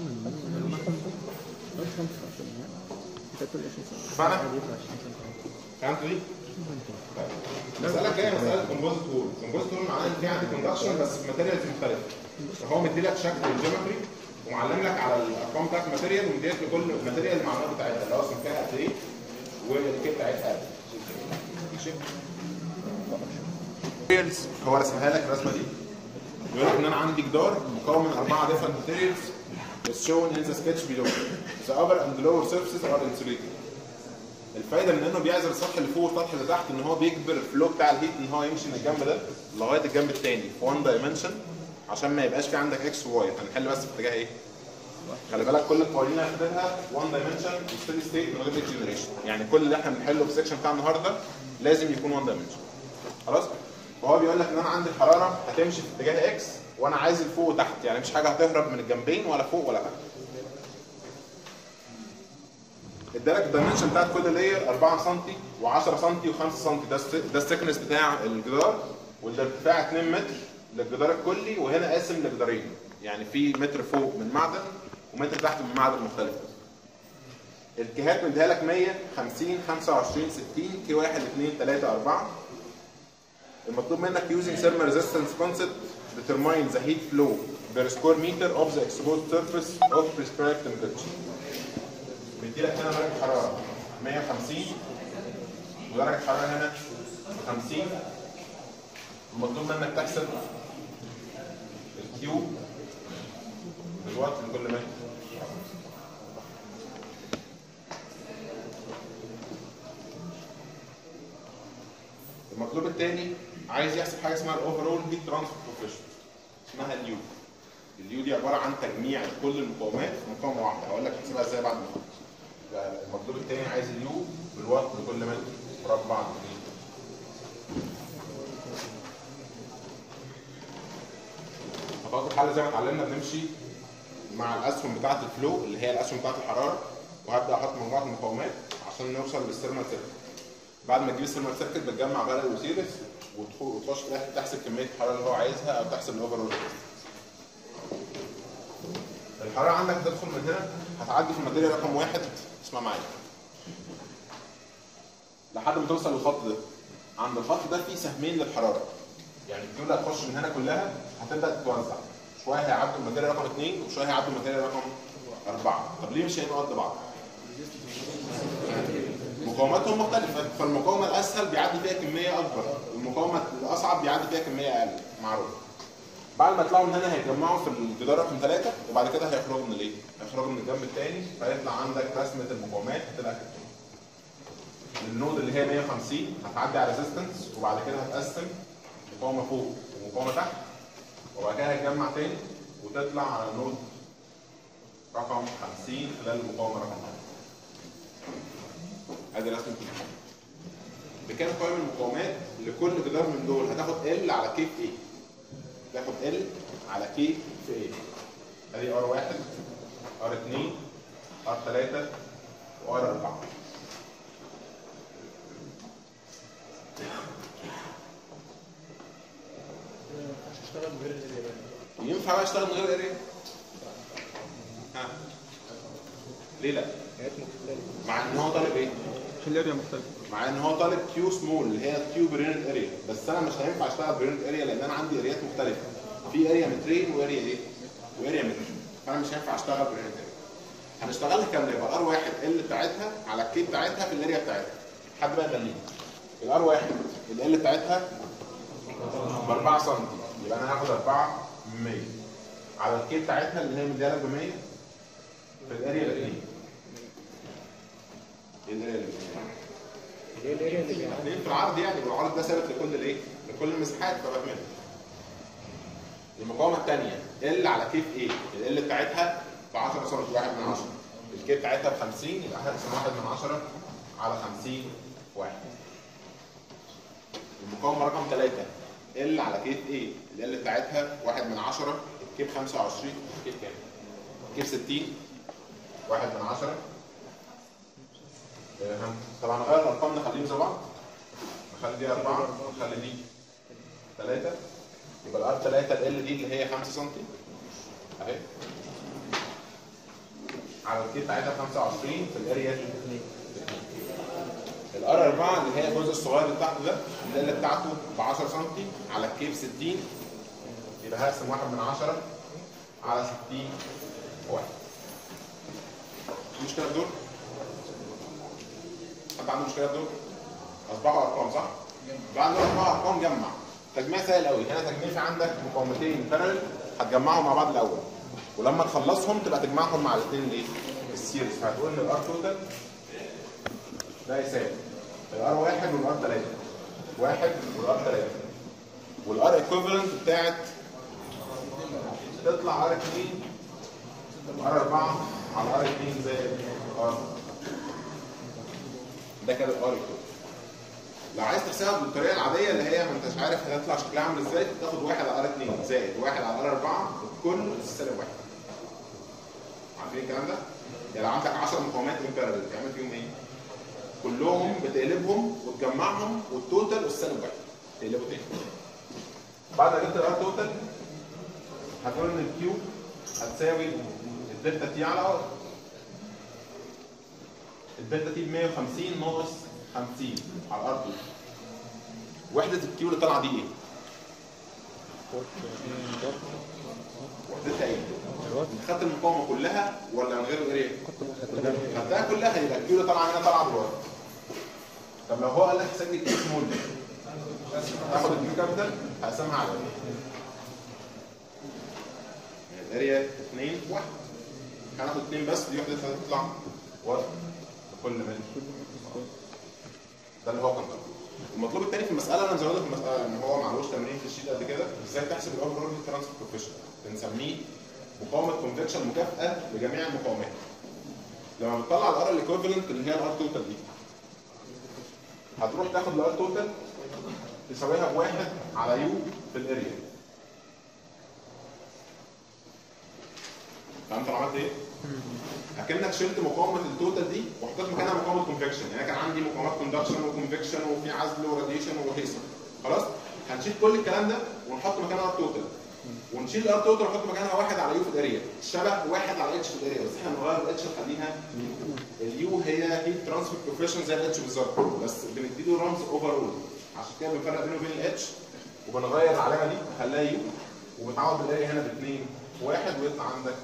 اتفقنا؟ فهمتوا دي؟ المسألة الجاية مسألة كومبوزيت هول، كومبوزيت هول معناه إن في عندي كوندكشن بس في ماتيريالز مختلفة. فهو مديلك شكل الجيومتري ومعلم لك على الأرقام بتاعت الماتيريال ومديلك لكل ماتيريال المعلومات بتاعتها اللي هو سمكها قد إيه والكيب بتاعتها قد إيه. ماشي؟ ماتيريالز هو رسمها لك الرسمة دي. بيقول لك إن أنا عندي جدار مكون من أربعة different materials is shown in the sketch below. The upper and lower surfaces are insulated. الفايده من انه بيعزل السطح اللي فوق والسطح اللي تحت ان هو بيجبر الفلو بتاع الهيت ان هو يمشي من الجنب ده لغايه الجنب الثاني في 1 دايمنشن عشان ما يبقاش في عندك اكس وواي هنحل بس في اتجاه ايه؟ خلي بالك كل القوانين اللي هناخدها 1 دايمنشن ستيدي ستيت من غير جنريشن يعني كل اللي احنا بنحله في السكشن بتاع النهارده لازم يكون 1 دايمنشن خلاص؟ وهو بيقول لك ان انا عندي الحراره هتمشي في اتجاه اكس وانا عايز فوق وتحت يعني مش حاجه هتهرب من الجنبين ولا فوق ولا تحت ادالك الدايمنشن بتاعت كل لاير 4 سم و10 سم و5 سم ده الس- ده السكنس بتاع الجدار والارتفاع 2 متر للجدار الكلي وهنا قاسم لجدارين يعني في متر فوق من معدن ومتر تحت من معدن مختلف الكيهات مديها لك 100 50 25 60 كي 1 2 3 4 المطلوب منك using thermal resistance concept determine the heat flow per square meter of the exposed surface of prescribed temperature بيدي لك هنا درجه حراره 150 ودرجه الحراره هنا 50 المطلوب منك تحسب الكيو بالوات لكل متر المطلوب الثاني عايز يحسب حاجه اسمها الاوفرول هيت ترانسفير كوفيشنت اسمها اليو اليو دي عباره عن تجميع كل المقاومات في مقاومه واحده هقول لك تحسبها ازاي بعد ما نخلص. يبقى المطلوب الثاني عايز اليو بالوات لكل متر مربع متر. خطوات الحل زي ما اتعلمنا بنمشي مع الاسهم بتاعه الفلو اللي هي الاسهم بتاعه الحراره وهبدا احط مجموعه مقاومات عشان نوصل للثيرمال سيركت بعد ما تجيب الثيرمال سيركت بتجمع بقى الوسيرس وتخ- وتخش في الاخر تحسب كميه الحراره اللي هو عايزها او تحسب الاوفرول الحراره عندك تدخل من هنا هتعدي في الماتيريال رقم واحد اسمع معايا لحد ما توصل للخط ده عند الخط ده في سهمين للحراره يعني الكيو اللي هتخش من هنا كلها هتبدا تتوزع شويه هيعدوا الماتيريال رقم اثنين وشويه هيعدوا الماتيريال رقم اربعه طب ليه مش هيبقوا قد بعض؟ مقاوماتهم مختلفه فالمقاومه الاسهل بيعدي فيها كميه اكبر والمقاومه الاصعب بيعدي فيها كميه اقل معروف بعد ما يطلعوا من هنا هيتجمعوا في الجدار رقم ثلاثه وبعد كده هيخرجوا من الايه؟ هيخرجوا من الجنب الثاني فيطلع عندك رسمه المقاومات هتبقى كده النود اللي هي 150 هتعدي على ريزيستنس وبعد كده هتقسم مقاومه فوق ومقاومه تحت وبعد كده هتجمع تاني وتطلع على النود رقم 50 خلال المقاومه رقم 1 ادي رسمه المقاومه بكام قائم المقاومات لكل جدار من دول هتاخد ال على كيف ايه تاخد ال على كي في ايه ادي ار 1 ار 2 ار 3 وار 4 اشتغل غير اليابان ينفع بقى اشتغل من غير اريا؟ ها ليه لا؟ حاجات مختلفة مع ان هو طالب ايه؟ عشان الاريا مختلفة مع ان هو طالب كيو سمول اللي هي كيو برينت اريا بس انا مش هينفع اشتغل برينت اريا لان انا عندي اريات مختلفه في اريا مترين واريا ايه؟ واريا متر فانا مش هينفع اشتغل برينت اريا هنشتغلها كامله يبقى الار واحد ال بتاعتها على الكي بتاعتها في الاريا بتاعتها حد بقى يخليني الار واحد ال بتاعتها ب 4 سم يبقى انا هاخد 4 100 على الكي بتاعتها اللي هي مديها لك ب 100 في الاريا الاثنين ايه الاريا الاثنين؟ اللي هي الاريا اللي بيعدي الاثنين في العرض يعني والعرض ده ثابت لكل الايه؟ لكل المساحات فبكمل المقاومه الثانيه ال على كيف ايه؟ ال بتاعتها ب 10 سم 1 من 10 الكيف بتاعتها ب 50 يبقى هقسم 1 من 10 على 50 واحد المقاومه رقم 3 ال على كيف ايه؟ ال بتاعتها 1 من 10 الكيف 25 الكيف كام؟ الكيف 60 1 من 10 آه، طبعا نغير الارقام نخليهم زي بعض نخلي دي أربعة نخلي دي ثلاثة يبقى الار 3 ال دي اللي هي 5 سم اهي على الكيت بتاعتها 25 في الاريا دي الار 4 اللي هي الجزء الصغير اللي تحت ده ال بتاعته ب 10 سم على الكيف 60 يبقى هقسم 1 من 10 على 60 واحد في مشكلة في دول؟ حد عنده مشكلة في دول؟ أصبحوا أرقام صح؟ بعد ما أصبحوا أرقام جمع تجميع سهل قوي هنا تجميع في عندك مقاومتين بارل هتجمعهم مع بعض الأول ولما تخلصهم تبقى تجمعهم مع الاثنين الايه؟ السيريز فهتقول ان الار توتال ده يساوي الار واحد والار ثلاثة واحد والار ثلاثة والار ايكوفالنت بتاعت تطلع ار 2 ار 4 على ار 2 زائد ار ده كده الار ايكوفالنت لو عايز تحسبها بالطريقه العاديه اللي هي ما انتش عارف هتطلع شكلها عامل ازاي تاخد واحد على ار 2 زائد واحد على ار 4 الكل سالب واحد عارفين الكلام ده؟ يعني لو عندك 10 مقاومات من بارلل تعمل فيهم ايه؟ كلهم بتقلبهم وتجمعهم والتوتال والسالب واحد تقلبه تاني بعد ما جبت الار توتال هتقول ان الكيو هتساوي الدلتا تي على ار الدلتا تي ب 150 ناقص 50 على الار توتال وحده الكيو اللي طالعه دي ايه؟ وحدتها ايه؟ انت خدت المقاومه كلها ولا من غير الاريا؟ خدتها كلها يبقى الكيو اللي طالعه هنا طالعه بالوقت طب لو هو قال لك سجل كيو سمول تاخد الكيو كابيتال هقسمها على ايه؟ يعني الاريا 2 1 هناخد 2 بس دي واحده هتطلع 1 كل ملي ده اللي هو كان طالب المطلوب الثاني في المساله انا مزوده في المساله ان هو معلوش تمرين في الشيت قد كده ازاي تحسب الاوفر اول ترانسفير كوفيشنت بنسميه مقاومه كونفكشن مكافاه لجميع المقاومات لما بتطلع الار الايكوفالنت اللي هي الار توتال دي هتروح تاخد الار توتال تساويها بواحد على يو في الاريا فهمت انا عملت ايه؟ اكنك شلت مقاومه التوتال دي وحطيت مكانها مقاومه كونفكشن يعني كان عندي مقاومات كوندكشن وكونفكشن وفي عزل وراديشن وهيصه خلاص هنشيل كل الكلام ده ونحط مكانها ار توتال ونشيل الار توتال ونحط مكانها واحد على يو في الاريا شبه واحد على اتش في الاريا بس احنا بنغير الاتش نخليها اليو هي هيت ترانسفير كوفيشن زي الاتش بالظبط بس بنديله رمز اوفر اول عشان كده بنفرق بينه وبين الاتش وبنغير العلامه دي نخليها يو وبتعوض الاريا هنا باثنين واحد ويطلع عندك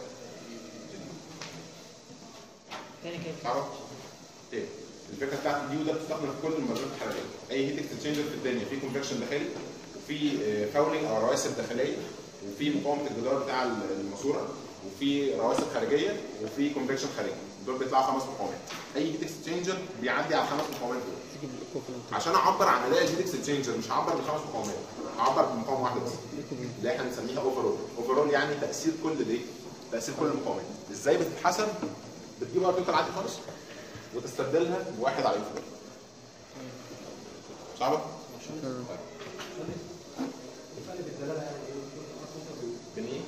تاني كده تعرف ايه الفكره بتاعت اليو ده بتستخدم في كل المجالات الحراريه اي هيت اكسشينجر في الدنيا في كونفكشن داخلي وفي فاولنج او رواسب داخليه وفي مقاومه الجدار بتاع الماسوره وفي رواسب خارجيه وفي كونفكشن خارجي دول بيطلعوا خمس مقاومات اي هيت اكسشينجر بيعدي على الخمس مقاومات دول تجيب الايكوفلنت عشان اعبر عن اداء الهيت اكسشينجر مش هعبر بخمس مقاومات هعبر بمقاومه واحده بس اللي احنا بنسميها اوفرول اوفرول يعني تاثير كل الايه تاثير كل المقاومات ازاي بتتحسب بتجيب ار توتال عادي خالص وتستبدلها بواحد على يوفر صعبه؟ بين ايه؟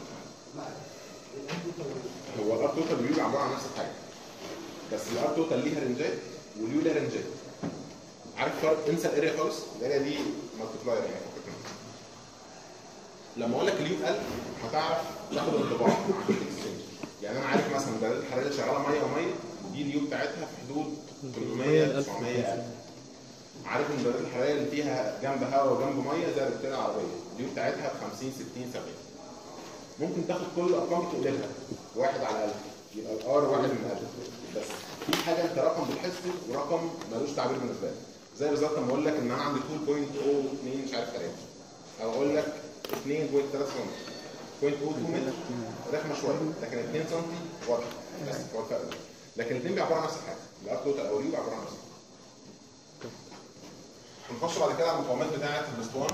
هو الار توتال واليو عباره عن نفس الحاجه بس الار توتال ليها رنجات واليو ليها رنجات عارف فرق انسى الاريا خالص الاريا دي مالتيبلاير يعني فكك منها. لما اقول لك اليو 1000 هتعرف تاخد انطباع عن الهيت اكسشينج يعني انا عارف مثلا درجه الحراره اللي شغاله ميه وميه دي اليو بتاعتها في حدود 300 900 1000 عارف ان درجه الحراره اللي فيها جنب هواء وجنب ميه زي الريكتير العربيه اليو بتاعتها ب 50 60 70 ممكن تاخد كل الارقام تقلبها واحد على 1000 يبقى الار واحد من 1000 بس في حاجه انت رقم بتحسه ورقم ملوش تعبير بالنسبه لك زي بالظبط لما اقول لك ان انا عندي طول 0.02 مش عارف 3 او اقول لك 2.3 سم 0.02 متر رخمه شويه لكن 2 سم واضحه بس هو الفرق ده. لكن الاثنين بيعبروا عن نفس الحاجه الار توتال او اليو بيعبروا عن نفس الحاجه هنخش بعد كده على المقاومات بتاعه الاسطوانه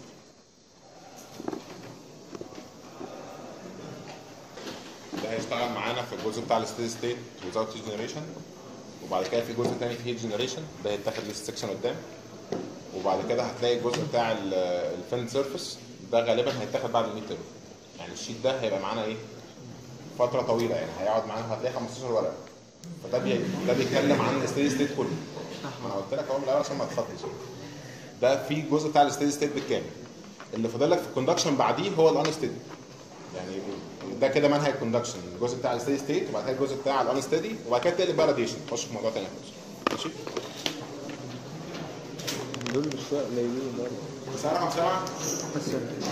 ده هيشتغل معانا في الجزء بتاع الستيدي ستيت وزاوت جنريشن وبعد كده في جزء تاني في هيت جنريشن ده هيتاخد ليه سكشن قدام وبعد كده هتلاقي الجزء بتاع الفن سيرفيس ده غالبا هيتاخد بعد الميد تيرم يعني الشيت ده هيبقى معانا ايه فتره طويله يعني هيقعد معانا هتلاقي 15 ورقه فده بي... ده بيتكلم عن الستيدي ستيت كله ما انا قلت لك اهو من الاول عشان ما تخطش ده في جزء بتاع الستيدي ستيت بالكامل اللي فاضل لك في الكوندكشن بعديه هو الان ستيدي يعني ده كده منهج الكوندكشن الجزء بتاع الستيدي ستيت وبعد كده الجزء بتاع الان ستيدي وبعد كده تقلب بقى راديشن تخش في موضوع تاني خالص ماشي دول مش شويه قليلين برضه بس رقم سبعه بس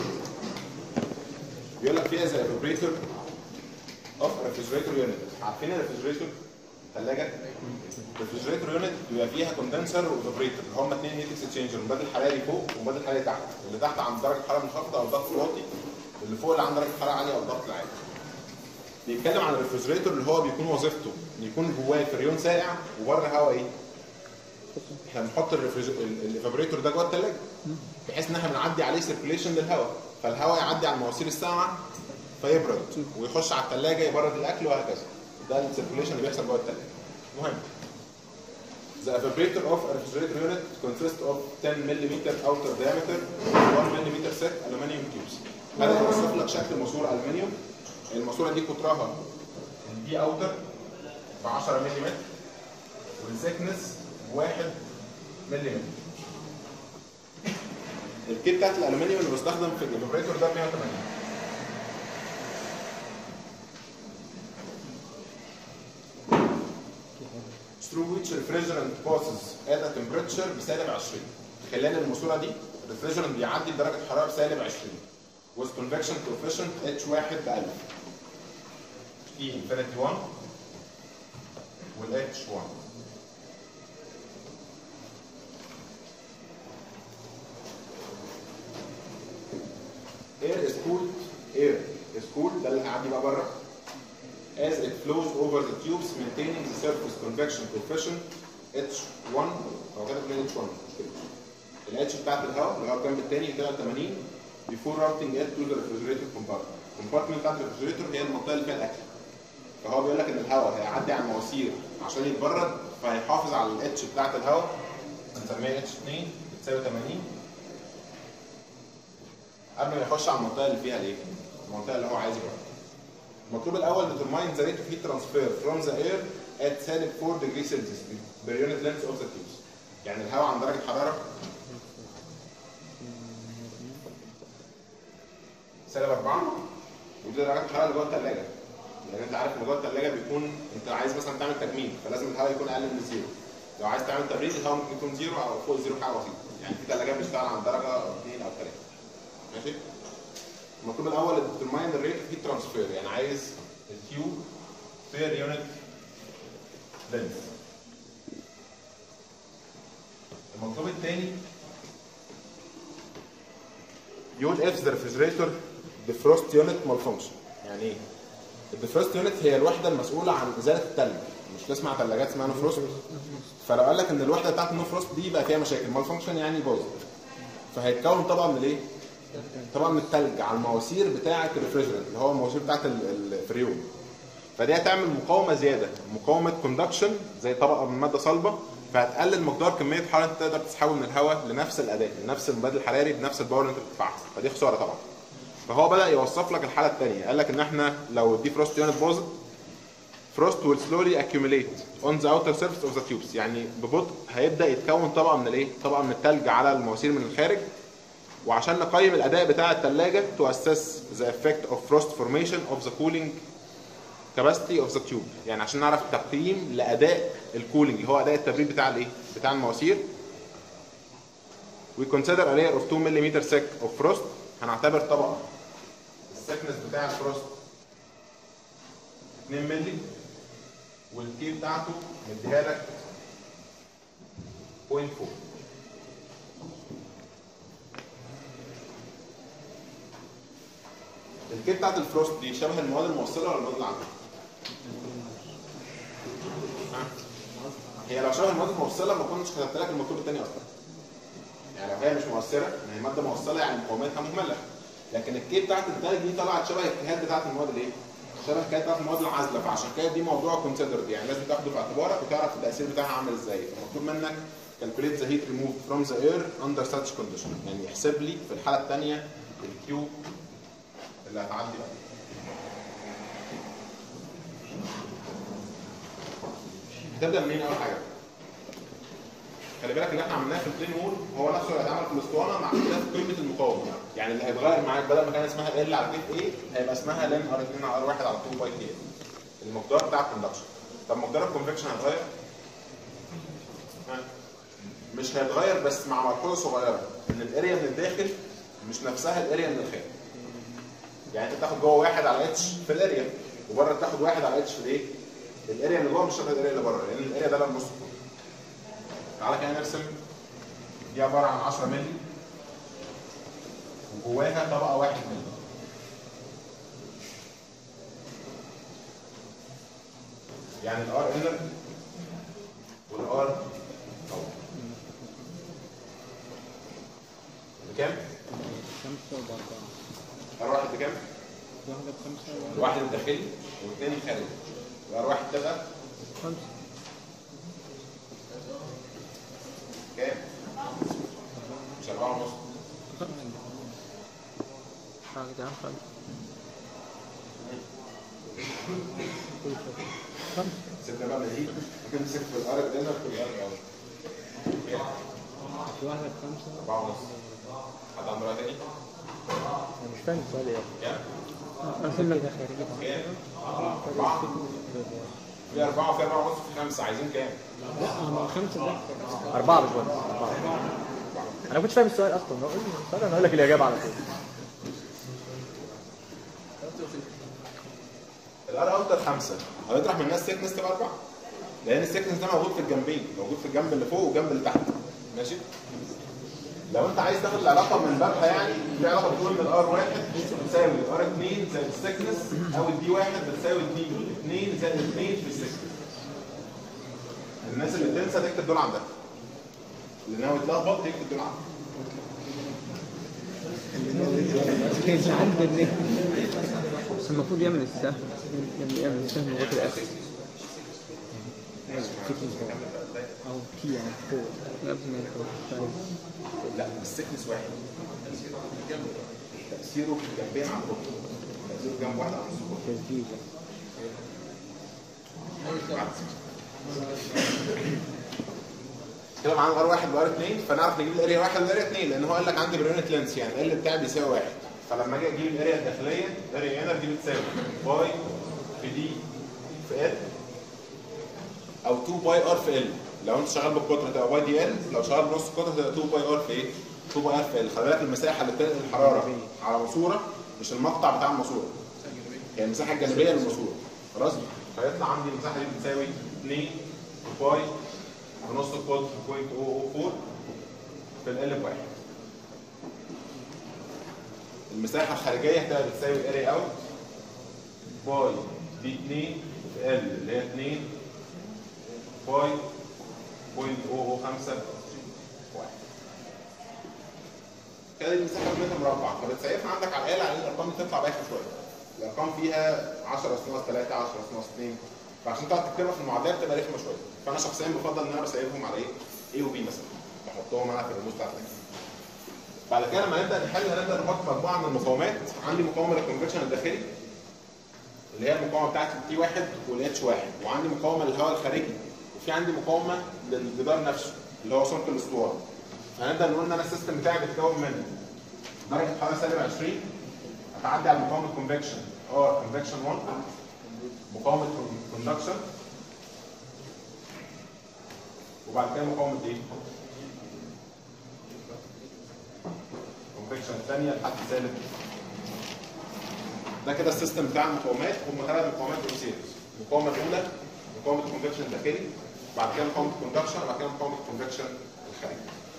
بيقول لك فيها زي الاوبريتور اوف ريفرجريتور يونت عارفين الريفرجريتور ثلاجه الريفرجريتور يونت بيبقى فيها كوندنسر واوبريتور اللي هم اثنين هيت اكسشينجر مبادل حراري فوق ومبادل حراري تحت اللي تحت عند درجه حراره منخفضه او ضغط واطي اللي فوق اللي عند درجه حراره عاليه او الضغط العالي بيتكلم عن الريفرجريتور اللي هو بيكون وظيفته ان يكون جواه فريون ساقع وبره هواء ايه احنا بنحط الافابريتور ده جوه الثلاجه بحيث ان احنا بنعدي عليه سيركيليشن للهواء فالهواء يعدي على المواسير الساقعه فيبرد ويخش على الثلاجه يبرد الاكل وهكذا ده السيركيليشن اللي بيحصل جوه الثلاجه مهم The evaporator of a refrigerator unit consists of 10 mm outer diameter and 1 mm thick aluminum tubes. هذا بيوصف لك شكل ماسوره الومنيوم الماسوره دي قطرها البي اوتر ب 10 ملم والثيكنس 1 ملم الكيت بتاعت الالومنيوم اللي بيستخدم في الايفابريتور ده 180 through which refrigerant passes at a temperature بسالب 20 خلال الماسوره دي الريفريجرنت بيعدي بدرجه حراره بسالب 20 with convection coefficient H1 ب 1000 T infinity 1 وال H1 هيعدي بقى بره as it flows over the tubes maintaining the surface convection coefficient H1 هو كده بيقول H1 مش كده الاتش بتاعت الهواء اللي هو الجنب الثاني بتبقى 80 before routing it to the refrigerator compartment الكومبارتمنت بتاعت الريفرجريتور هي المنطقه اللي فيها الاكل فهو بيقول لك ان الهواء هيعدي على المواسير عشان يتبرد فهيحافظ على الاتش بتاعت الهواء هنسميها اتش 2 بتساوي 80 قبل ما يخش على المنطقه اللي فيها الايه؟ المنطقه اللي هو عايز يبرد المطلوب الاول determine the rate of heat transfer from the air at سالب 4 degree Celsius per unit length of the tubes يعني الهواء عند درجه حراره سالب 4 ودي درجه الحراره اللي جوه الثلاجه لان انت عارف ان جوه الثلاجه بيكون انت عايز مثلا تعمل تجميد فلازم الهواء يكون اقل من الزيرو لو عايز تعمل تبريد الهواء ممكن يكون زيرو او فوق الزيرو حاجه بسيطه يعني في ثلاجات بتشتغل عند درجه او اثنين او ثلاثه ماشي المطلوب الاول determine the rate of heat transfer يعني عايز الكيو per unit length المطلوب الثاني يقول if the refrigerator defrost unit malfunction يعني ايه؟ الديفروست يونت هي الوحده المسؤوله عن ازاله الثلج مش تسمع ثلاجات اسمها نو فروست فلو قال لك ان الوحده بتاعت النو فروست دي بقى فيها مشاكل مال فانكشن يعني باظت فهيتكون طبقه من الايه؟ طبقه من الثلج على المواسير بتاعه الريفريجرنت اللي هو المواسير بتاعه ال- الفريون فدي هتعمل مقاومه زياده مقاومه كوندكشن زي طبقه من ماده صلبه فهتقلل مقدار كميه الحراره اللي انت تقدر تسحبه من الهواء لنفس الاداء لنفس المبادل الحراري بنفس الباور اللي انت بتدفعها فدي خساره طبعا فهو بدا يوصف لك الحاله الثانيه قال لك ان احنا لو الدي فروست يونت باظت frost will slowly accumulate on the outer surface of the tubes يعني ببطء هيبدا يتكون طبقه من الايه؟ طبقه من الثلج على المواسير من الخارج وعشان نقيم الاداء بتاع الثلاجه to assess the effect of frost formation of the cooling capacity of the tube يعني عشان نعرف تقييم لاداء الكولينج اللي هو اداء التبريد بتاع الايه؟ بتاع المواسير we consider a layer of 2 mm thick of frost هنعتبر طبقه السكنس بتاع الفروست 2 مللي والكي بتاعته مديها لك 0.4 الكي بتاعت الفروست دي شبه المواد الموصله ولا المواد العامه؟ ها؟ هي لو شبه المواد الموصله ما كنتش كتبت لك المطلوب الثاني اصلا يعني لو هي مش مؤثره ما هي ماده موصله يعني مقاومتها مهمله لكن الكي بتاعت الثلج دي طلعت شبه الكيهات بتاعت المواد الايه؟ شبه الكيهات بتاعت المواد العازله فعشان كده دي موضوع كونسيدرد يعني لازم تاخده في اعتبارك وتعرف التاثير بتاعها عامل ازاي فمطلوب منك calculate the heat removed from the air under such condition يعني احسب لي في الحاله الثانيه الكيو اللي هتعدي بقى هتبدا منين اول حاجه؟ خلي بالك اللي احنا عملناه في البلين وول هو نفسه اللي هيتعمل في الاسطوانه مع اختلاف قيمه المقاومه يعني اللي هيتغير معاك بدل ما كان اسمها ال على كيف ايه هيبقى اسمها لن ار 2 على ار 1 على 2 باي كي المقدار بتاع الكوندكشن طب مقدار الكونفكشن هيتغير؟ ها؟ مش هيتغير بس مع ملحوظه صغيره ان الاريا من الداخل مش نفسها الاريا من الخارج يعني انت بتاخد جوه واحد على اتش في الاريا وبره بتاخد واحد على اتش في الايه؟ الاريا اللي جوه مش شبه الاريا اللي بره لان الاريا ده لما نص كله تعالى كده نرسم دي عباره عن 10 مللي وجواها طبقه 1 مللي يعني الار انر والار اوت بكام؟ خمسة وأربعة ار واحد بكام؟ واحدة بخمسة وواحدة الواحد الداخلي واثنين الخارجي الار واحد تبقى خمسة كام؟ مش 4 ونص حاجة ده خمسة كل شيء خمسة سيبنا بقى من دي نمسك في الار انر في الار اوت كام؟ في واحدة بخمسة 4 ونص حد عنده رأي تاني؟ أنا مش فاهم السؤال إيه كام؟ أرسل لك ده خارجي كام؟ أربعة في أربعة وفي أربعة ونص في خمسة عايزين كام؟ لا ما خمسة ده أربعة مش واحد أربعة أنا ما كنتش فاهم السؤال أصلا لو قول لي السؤال أنا هقول لك الإجابة على طول الار اوتر خمسة هنطرح من الناس سيكنس تبقى أربعة لأن السيكنس ده موجود في الجنبين موجود في الجنب اللي فوق والجنب اللي تحت ماشي؟ لو انت عايز تاخد العلاقه من بابها يعني في علاقه بتقول ان الار واحد بتساوي الار 2 زائد السكنس او الدي واحد بتساوي الدي 2 زائد 2 في السكنس الناس اللي بتنسى تكتب دول عندها اللي ناوي يتلخبط يكتب دول عندها كانش عندي النت بس المفروض يعمل السهم يعمل يعمل السهم لغايه الاخر او تي يعني فوق يا ابني انت مش عارف. لا السكنس واحد تأثيره في الجنبين على البطن تأثيره جنب واحد على الصبح تسديد كده معانا الار واحد والار اثنين فنعرف نجيب الاريا واحد والاريا اثنين لان هو قال لك عندي بريونت لينس يعني ال بتاعي بيساوي واحد فلما اجي اجيب الاريا الداخليه الاريا هنا دي بتساوي باي في دي في ال او 2 باي ار في ال لو انت شغال بالقطر تبقى باي دي ال لو شغال بنص القطر تبقى 2 باي ار في ايه؟ 2 باي ار في ال خلي بالك المساحه اللي بتنقل الحراره على ماسوره مش المقطع بتاع الماسوره هي المساحه الجانبيه للماسوره خلاص فيطلع عندي المساحه دي بتساوي 2 باي بنص القطر 0.004 في ال بواحد المساحه الخارجيه هتبقى بتساوي اري اوت باي دي 2 في ال اللي هي 2 باي 0.005 واحد كده دي المساحه بمتر مربع فبتسيفها عندك على الاله على الارقام دي تطلع بايخه شويه الارقام فيها 10 اس ناقص 3 10 اس ناقص 2 فعشان تقعد تكتبها في المعادلات تبقى رخمه شويه فانا شخصيا بفضل ان انا بسيبهم على ايه؟ A و B مثلا بحطهم انا في الرموز بتاعت الأكل. بعد كده لما نبدا نحل هنبدا نحط مجموعه من المقاومات عندي مقاومه للكونفكشن الداخلي اللي هي المقاومه بتاعت التي واحد والاتش واحد وعندي مقاومه للهواء الخارجي وفي عندي مقاومه للجدار نفسه اللي هو سمك الاسطوانه فهنبدا نقول ان انا السيستم بتاعي بيتكون من درجه حراره سالب 20 هتعدي على مقاومه كونفكشن ار كونفكشن 1 مقاومه كوندكشن وبعد كده مقاومه ايه؟ كونفكشن الثانيه لحد سالب ده كده السيستم بتاع المقاومات هم ثلاث مقاومات اكسيرز المقاومه الاولى مقاومه الكونفكشن الداخلي بعد كده مقاومه الكوندكشن وبعد كده مقاومه الكونفكشن الخارجي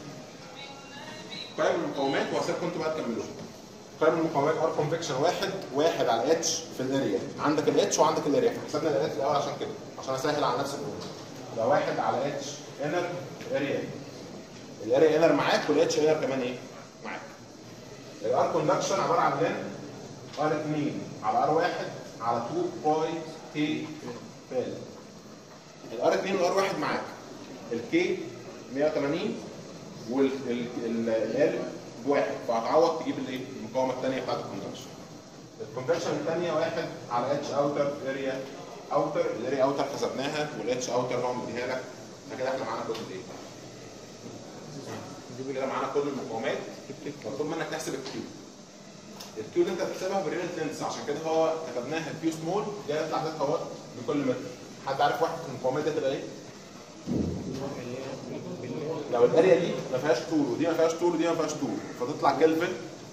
قائم المقاومات وهسيبكم انتوا بقى تكملوها قائم المقاومات ار كونفكشن واحد واحد على اتش في الاريا عندك الاتش وعندك الاريا حسبنا الاريا في الاول عشان كده عشان اسهل على نفسي الامور ده واحد على اتش انر اريا الاريا انر معاك والاتش انر كمان ايه معاك الار كوندكشن عباره عن لين ار 2 على ار 1 على 2 باي كي فال الار 2 والار 1 معاك الكي 180 والال بواحد فهتعوض تجيب الايه المقاومه الثانيه بتاعت الكونفكشن الكونفكشن الثانيه واحد على اتش اوتر اريا اوتر الاريا اوتر حسبناها والاتش اوتر هو مديها لك فكده احنا معانا كل الايه كده معانا كل المقاومات مطلوب منك تحسب الكيو الكيو اللي انت بتحسبها بالريلت لينس عشان كده هو كتبناها كيو سمول جاي يطلع ذات هواء بكل متر حد عارف واحد من المقاومات دي تبقى ايه؟ لو الاريا دي ما فيهاش طول ودي ما فيهاش طول ودي ما فيهاش طول فتطلع كلفن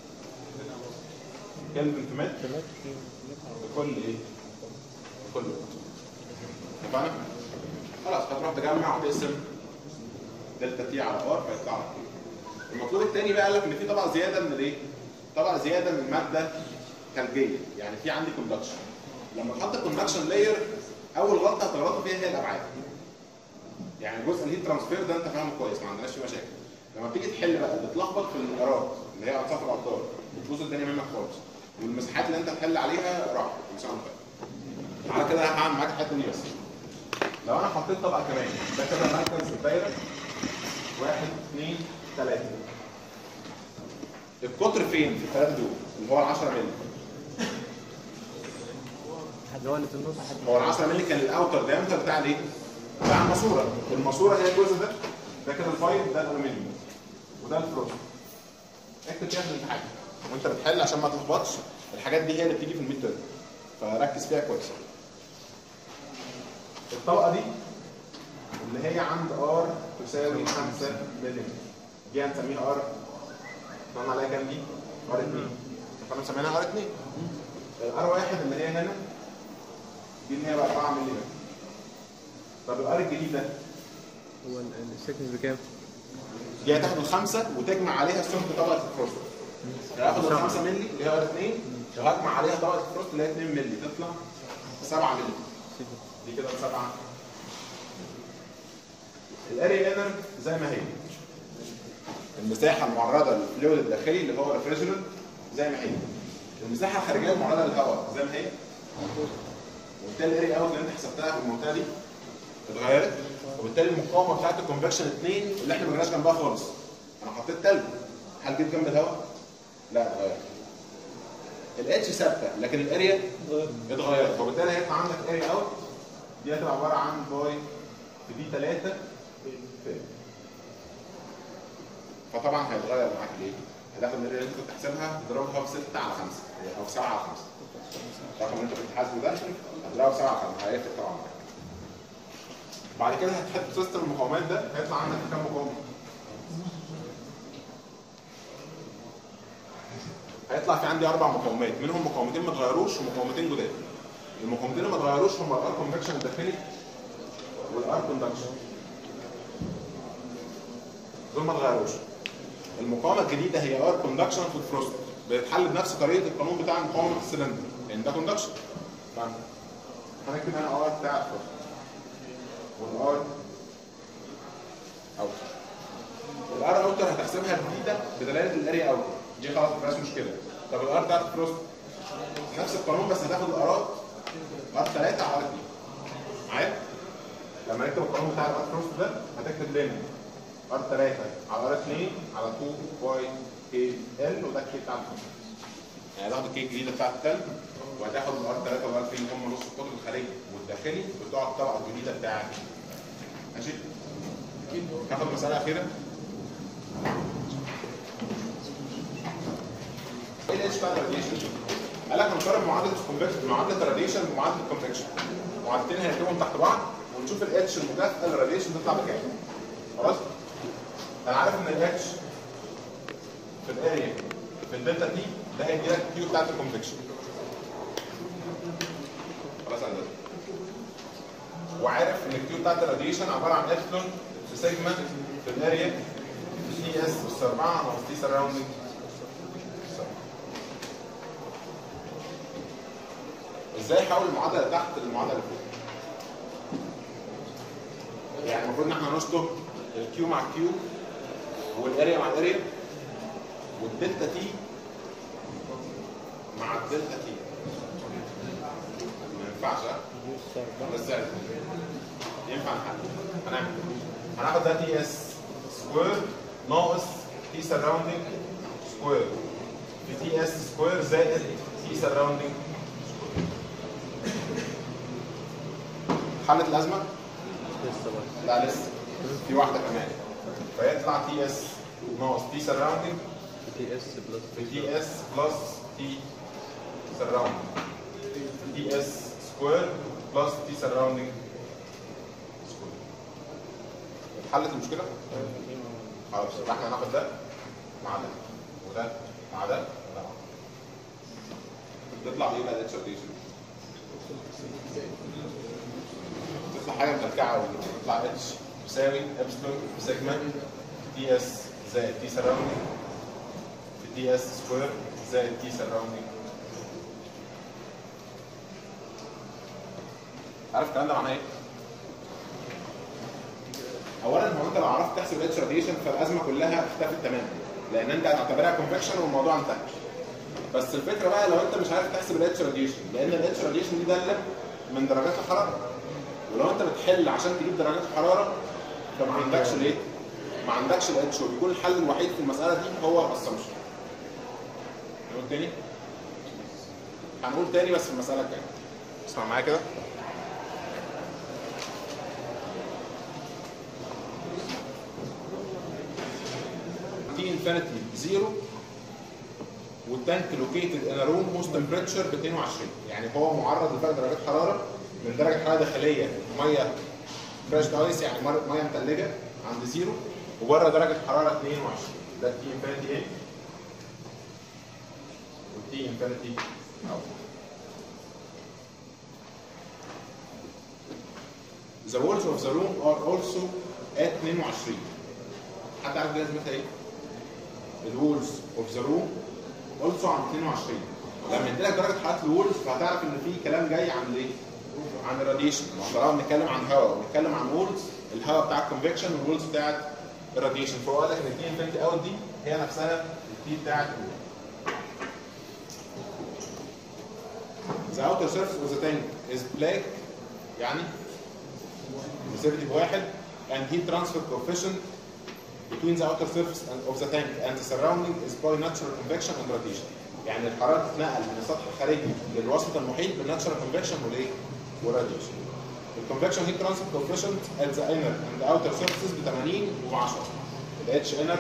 كلفن في متر بكل ايه؟ بكل متر اتفقنا؟ خلاص هتروح تجمع وتقسم دلتا تي على ار فيطلع لك كده. المطلوب الثاني بقى قال لك ان في طبقه زياده من الايه؟ طبقه زياده من ماده ثلجيه يعني في عندي كوندكشن لما تحط كوندكشن لاير اول غلطه هتغلطوا فيها هي الابعاد يعني جزء الهيت ترانسفير ده انت فاهمه كويس ما عندناش فيه مشاكل لما بتيجي تحل بقى بتلخبط في الانارات اللي هي انصاف الامطار بتبوظ الدنيا منك خالص والمساحات اللي انت هتحل عليها راحت مش عارف على كده هعمل معاك الحته دي بس لو انا حطيت طبقه كمان ده كده مركز الدايره واحد اثنين ثلاثه القطر فين في الثلاثه دول اللي هو ال 10 مللي اللي هو اللي في النص هو ال 10 مللي كان الاوتر دايمتر بتاع الايه؟ بتاع الماسوره الماسوره هي الجزء ده ده كده الفايب ده الالومنيوم وده الفلوس اكتب فيها في الامتحان وانت بتحل عشان ما تلخبطش الحاجات دي هي اللي بتيجي في الميد تيرم فركز فيها كويس الطبقه دي اللي هي عند ار تساوي 5 مللي دي هنسميها ار قلنا عليها كام دي؟ ار 2 فاحنا مسمينها ار 2 الار 1 اللي هي هنا دي اللي هي بقى 4 مللي طب الار الجديد ده هو ال- السكنس بكام؟ دي هتاخد الخمسه وتجمع عليها سمك طبقه الفروست هاخد ال 5 مللي اللي هي ار 2 وهجمع عليها طبقه الفروست اللي هي 2 مللي تطلع 7 مللي دي كده 7 الاريا انر زي ما هي المساحه المعرضه للفلويد الداخلي اللي هو ريفريجرنت زي ما هي المساحه الخارجيه المعرضه للهواء زي ما هي وبالتالي الاريا اوت اللي انت حسبتها في المنطقه دي اتغيرت وبالتالي المقاومه بتاعت الكونفكشن 2 اللي احنا ما جيناش جنبها خالص انا حطيت تلج هل جيت جنب الهواء؟ لا اتغيرت الاتش ثابته لكن الاريا اتغيرت وبالتالي هيطلع عندك اريا اوت دي هتبقى عباره عن باي في دي 3 في فطبعا هيتغير معاك ليه؟ هتاخد الاريا اللي انت كنت تحسبها تضربها في 6 على 5 او في 7 على 5 الرقم اللي انت كنت حاسبه ده هتضربه في 7 على 5 هيفرق طبعا معاك بعد كده هتحط سيستم المقاومات ده هيطلع عندك كام مقاومه؟ هيطلع في عندي اربع مقاومات منهم مقاومتين ما اتغيروش ومقاومتين جداد المقاومتين اللي ما اتغيروش هم الار كونفكشن الداخلي والار كوندكشن دول ما اتغيروش المقاومه الجديده هي ار كوندكشن في الفروست بتتحل بنفس طريقه القانون بتاع مقاومه السلندر لان ده كوندكشن هنكتب هنا ار بتاع الفروست والار اوتر الار اوتر هتحسبها جديده بدلاله الاريا اوتر دي خلاص ما فيهاش مشكله طب الار بتاعت الفروست نفس القانون بس هتاخد الارات ار 3 على ار 2 معايا لما نكتب القانون بتاع الار فروست ده هتكتب لنا ار 3 على ار 2 على 2 باي كي ال وده الكي بتاع الفروست يعني هتاخد الكي الجديده بتاعت التلج وهتاخد الار 3 والار 2 هم نص القطر الخارجي والداخلي بتوع الطبقه الجديده بتاعك ماشي ناخد مساله اخيره ايه الاتش بتاع الراديشن؟ قال لك هنقارن معادله الكونفكشن معادله الراديشن بمعادله الكونفكشن معادلتين هنكتبهم تحت بعض ونشوف الاتش المكافئه للراديشن تطلع بكام خلاص؟ انا عارف ان الاتش في الاريا في الدلتا تي ده هيدي لك الكيو بتاعت الكونفكشن خلاص عندنا وعارف ان الكيو بتاعت الراديشن عباره عن ابسلون في سيجما في الاريا في تي اس اس 4 ناقص تي سراوندنج ازاي احول المعادله اللي تحت للمعادله اللي فوق يعني المفروض ان احنا نشطب الكيو مع الكيو والاريا مع الاريا والدلتا تي مع الدلتا تي ما ينفعش ها؟ بس يعني ينفع نحل هنعمل هناخد ده تي اس سكوير ناقص تي سراوندنج سكوير في تي اس سكوير زائد تي سراوندنج حلت الازمه؟ لا لسه في واحده كمان فيطلع تي اس ناقص تي سراوندنج تي اس بلس في تي اس بلس تي سراوندنج تي اس سكوير بلس تي سراوندنج سكوير حلت المشكله؟ خلاص يبقى احنا هناخد ده مع ده وده مع ده وده مع ده تطلع ايه بقى الاتش تطلع حاجه مكلكعه وتطلع اتش تساوي ابسلون سيجما تي اس زائد تي سراوندنج في تي اس سكوير زائد تي سراوندنج عارف الكلام ده معناه ايه؟ اولا هو انت لو عرفت تحسب الاتش راديشن فالازمه كلها اختفت تماما لان انت هتعتبرها كونفكشن والموضوع انتهى بس الفكره بقى لو انت مش عارف تحسب الاتش راديشن لان الاتش راديشن دي داله من درجات الحراره ولو انت بتحل عشان تجيب درجات الحراره فما عندكش ليه؟ ما عندكش الاتش وبيكون الحل الوحيد في المساله دي هو الاسامبشن نقول تاني؟ هنقول تاني بس في المساله الجايه اسمع معايا كده تي انفينيتي زيرو والتانك لوكيتد ان روم موست تمبريتشر ب 22 يعني هو معرض لفرق درجات حراره من درجه حراره داخليه ميه فريش ايس يعني مر- ميه متلجه عند زيرو وبره درجه حراره 22 ده تي انفينيتي ايه والتي انفينيتي اوت The walls of the room are also at 22 حد عارف دي لازمتها ايه؟ الوولز اوف ذا روم اولسو عن 22 لما يديلك درجه حراره الوولز فهتعرف ان في كلام جاي عن الايه؟ عن الراديشن طالما بنتكلم عن هواء وبنتكلم عن وولز الهواء بتاع الكونفكشن والوولز بتاعت الراديشن فهو قال لك ان التي انفينيتي اوت دي هي نفسها التي بتاعت الوول The outer surface of the tank is black يعني luminosity بواحد and heat transfer coefficient between the outer surface and- of the tank and the surrounding is by natural convection and radiation. يعني الحراره تتنقل من السطح الخارجي للوسط المحيط بالناتشرال كونفكشن والايه؟ والراديشن. الكونفكشن هيت ترانسفير كوفيشنت at the inner and outer surfaces ب 80 و 10. الاتش inner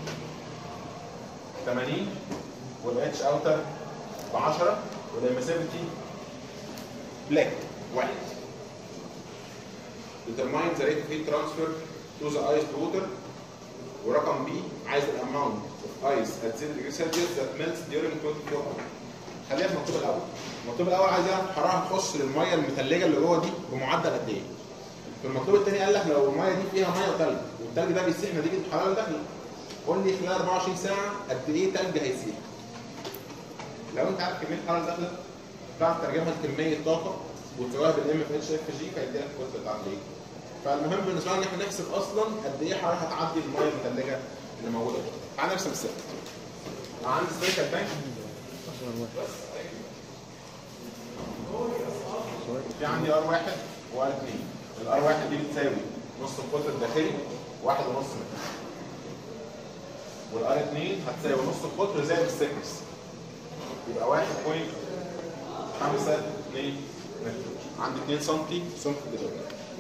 80 والاتش outer ب 10 والامسيفيتي بلاك واحد. determine the rate of heat transfer to the ice water ورقم بي عايز الاماونت اوف ايس at 0 degree Celsius that melts during 24 hours خليها في المكتوب الاول المكتوب الاول عايز يعرف الحراره هتخش للميه المثلجه اللي جوه دي بمعدل قد ايه في المكتوب الثاني قال لك لو الميه دي فيها ميه وثلج والثلج ده بيسيح نتيجه الحراره اللي داخله قول لي خلال 24 ساعه قد ايه ثلج هيسيح لو انت عارف كميه الحراره اللي داخله تعرف ترجمها لكميه طاقه وتساويها بالام اف اتش اف جي فيدي لك الكتله بتاعت ايه فالمهم بالنسبه لنا ان احنا نحسب اصلا قد ايه حراره هتعدي الميه المثلجه اللي موجوده جوه تعال نرسم السيركت انا عندي سبيكال تانك في عندي ار واحد وار اثنين الار واحد دي بتساوي نص القطر الداخلي واحد ونص متر والار اثنين هتساوي نص القطر زائد السكنس يبقى واحد بوينت خمسة اتنين متر عندي 2 سم سمك الجدول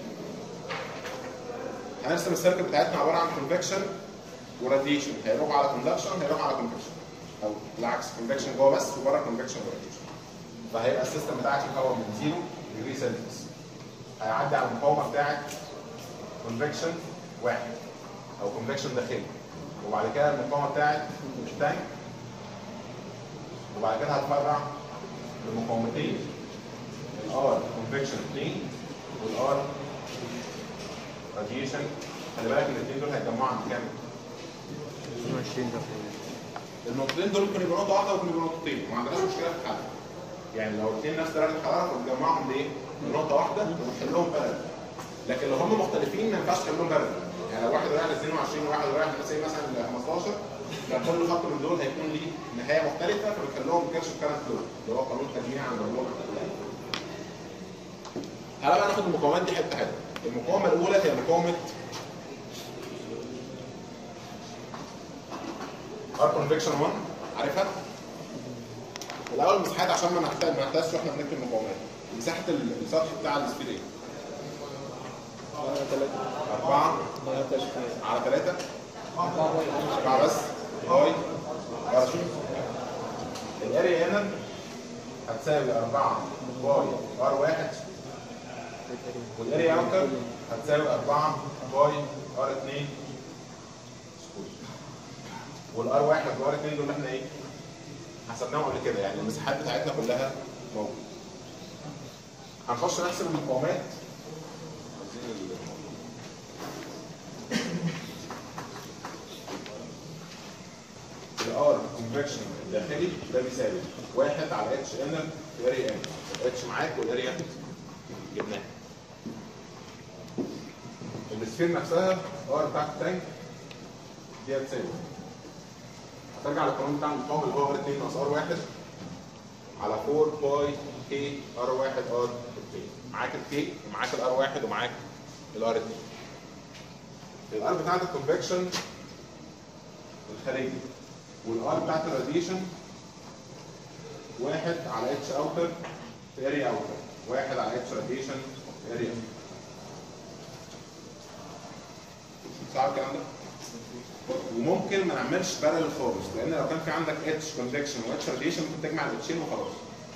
هنرسم السيركل بتاعتنا عباره عن كونفكشن وراديشن هيروح على كوندكشن هيروح على كونفكشن او بالعكس كونفكشن جوه بس وبره كونفكشن وراديشن فهيبقى السيستم بتاعك الهواء من 0 ديجري سيلسيوس هيعدي على المقاومه بتاعت كونفكشن واحد او كونفكشن داخلي وبعد كده المقاومه بتاعت التانك وبعد كده هتفرع لمقاومتين الار كونفكشن 2 والار راديشن خلي بالك ان الاثنين دول هيتجمعوا عند كام؟ 22 ده النقطتين دول ممكن يبقوا نقطه واحده وممكن يبقوا نقطتين وما عندناش مشكله في الحل يعني لو الاثنين نفس درجه الحراره فبنجمعهم لايه؟ لنقطه واحده ونحلهم بلد لكن لو هم مختلفين ما ينفعش تحلهم بلد يعني لو واحد رايح ل 22 وواحد رايح مثلا مثلا ل 15 فكل خط من دول هيكون ليه نهايه مختلفه فبنخليهم كيرش كارنت لو اللي هو قانون تجميع عند الروح تعالى بقى ناخد المقاومات دي حته حته المقاومه الاولى هي مقاومه ار كونفكشن 1 عارفها؟ الاول المساحات عشان ما نحتاج ما نحتاجش واحنا بنكتب مقاومات مساحه ال- السطح بتاع السبيد ايه؟ 4 على 3 4 بس باي ار الاريا هنا هتساوي 4 باي ار 1 والاريا اوتر هتساوي 4 باي ار 2 والار 1 والار 2 دول احنا ايه؟ حسبناهم قبل كده يعني المساحات بتاعتنا كلها موجوده. هنخش نحسب المقاومات عايزين ال- الار كونفكشن الداخلي ده بيساوي 1 على اتش ان في اريا ان اتش معاك والاريا جبناها السفير نفسها ار بتاعت التانك دي هتساوي هترجع للقانون بتاع المقاومه اللي هو ار 2 ناقص ار 1 على 4 باي كي ار 1 ار 2 معاك الكي ومعاك الار 1 ومعاك الار 2 الار بتاعت الكونفكشن الخارجي والار بتاعت الراديشن واحد على اتش اوتر في اريا اوتر واحد على اتش راديشن في اريا صعب الكلام ده؟ وممكن ما نعملش بارل خالص لان لو كان في عندك اتش كونفكشن واتش راديشن ممكن تجمع الاتشين وخلاص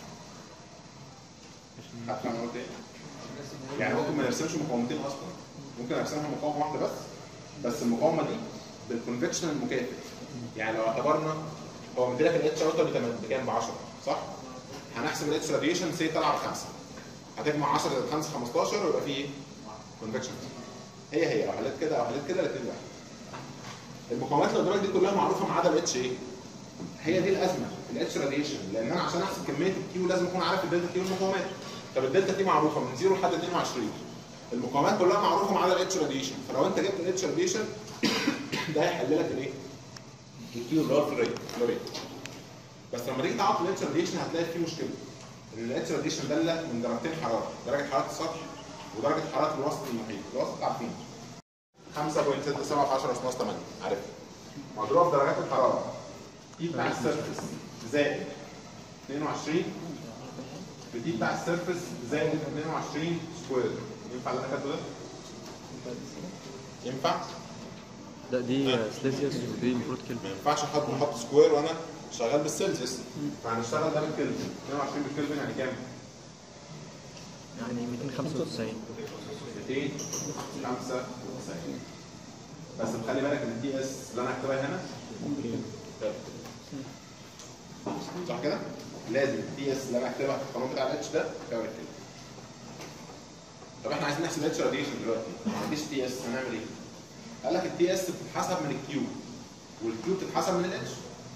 هتفهم انا قلت ايه؟ يعني ممكن ما نرسمش مقاومتين اصلا ممكن ارسمها مقاومه واحده بس بس المقاومه دي بالكونفكشن المكافئ يعني لو اعتبرنا هو مديلك الاتش اوتر بكام ب 10 صح؟ هنحسب الاتش راديشن سي طلع بخمسه هتجمع 10 زائد 5 15 ويبقى في ايه؟ كونفكشن هي هي لو حليت كده او حليت كده الاثنين واحد المقاومات اللي قدامك دي كلها معروفه ما عدا الاتش ايه هي دي الازمه الاتش راديشن لان انا عشان احسب كميه الكيو لازم اكون عارف الدلتا كيو والمقاومات طب الدلتا تي معروفه من 0 لحد 22 المقاومات كلها معروفه ما عدا الاتش راديشن فلو انت جبت الاتش راديشن ده هيحل لك الايه؟ الكيو اللي هو في الريت الريت بس لما تيجي تعرف الاتش راديشن هتلاقي فيه مشكله ان الاتش راديشن داله من درجتين حراره درجه حراره السطح ودرجه حراره الوسط المحيط الوسط عارفين 5.67 في 10 اس 8 عارف مضروبه في درجات الحراره تي بتاع السيرفس زائد 22 في تي بتاع السيرفس زائد 22 سكوير ينفع اللي انا كاتبه ده؟ ينفع؟ ده دي سليسيوس ودي المفروض ما كلمه ينفعش احط احط سكوير وانا شغال بالسلسيوس فهنشتغل ده بالكلفن 22 بالكلفن يعني كام؟ يعني 295 295 بس خلي بالك ان الدي اس اللي انا هكتبها هنا صح كده؟ لازم الدي اس اللي انا هكتبها في القانون بتاع الاتش ده تساوي كده طب احنا عايزين نحسب الاتش راديشن دلوقتي ما عنديش تي اس هنعمل ايه؟ قال لك التي اس بتتحسب من الكيو والكيو بتتحسب من الاتش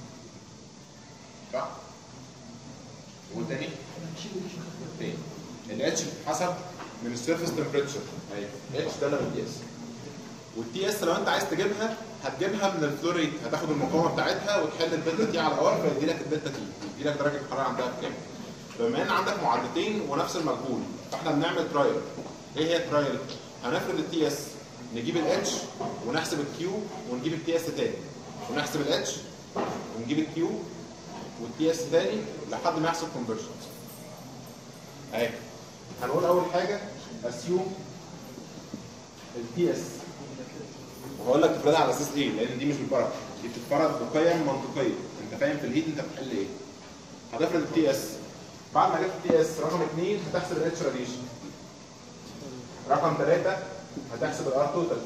صح؟ والتاني؟ تاني الاتش بتتحسب من السيرفيس تمبريتشر ايوه اتش ده اللي من التي اس والتي اس لو انت عايز تجيبها هتجيبها من الفلو ريت هتاخد المقاومه بتاعتها وتحل الدلتا تي على ار فيدي لك الدلتا تي يدي لك درجه الحراره عندها بكام بما ان عندك معادلتين ونفس المجهول فاحنا بنعمل ترايل ايه هي ترايل؟ هنفرض التي اس نجيب الاتش ونحسب الكيو ونجيب التي اس تاني ونحسب الاتش ونجيب الكيو والتي اس تاني لحد ما يحصل كونفرجن اهي هنقول اول حاجه اسيوم التي اس وهقول لك تفرضها على اساس ايه لان دي مش بالبركه دي بتتفرض بقيم منطقيه انت فاهم في الهيت انت بتحل ايه هتفرض التي اس بعد ما جبت التي اس رقم اثنين هتحسب الاتش راديشن رقم ثلاثة هتحسب الار توتال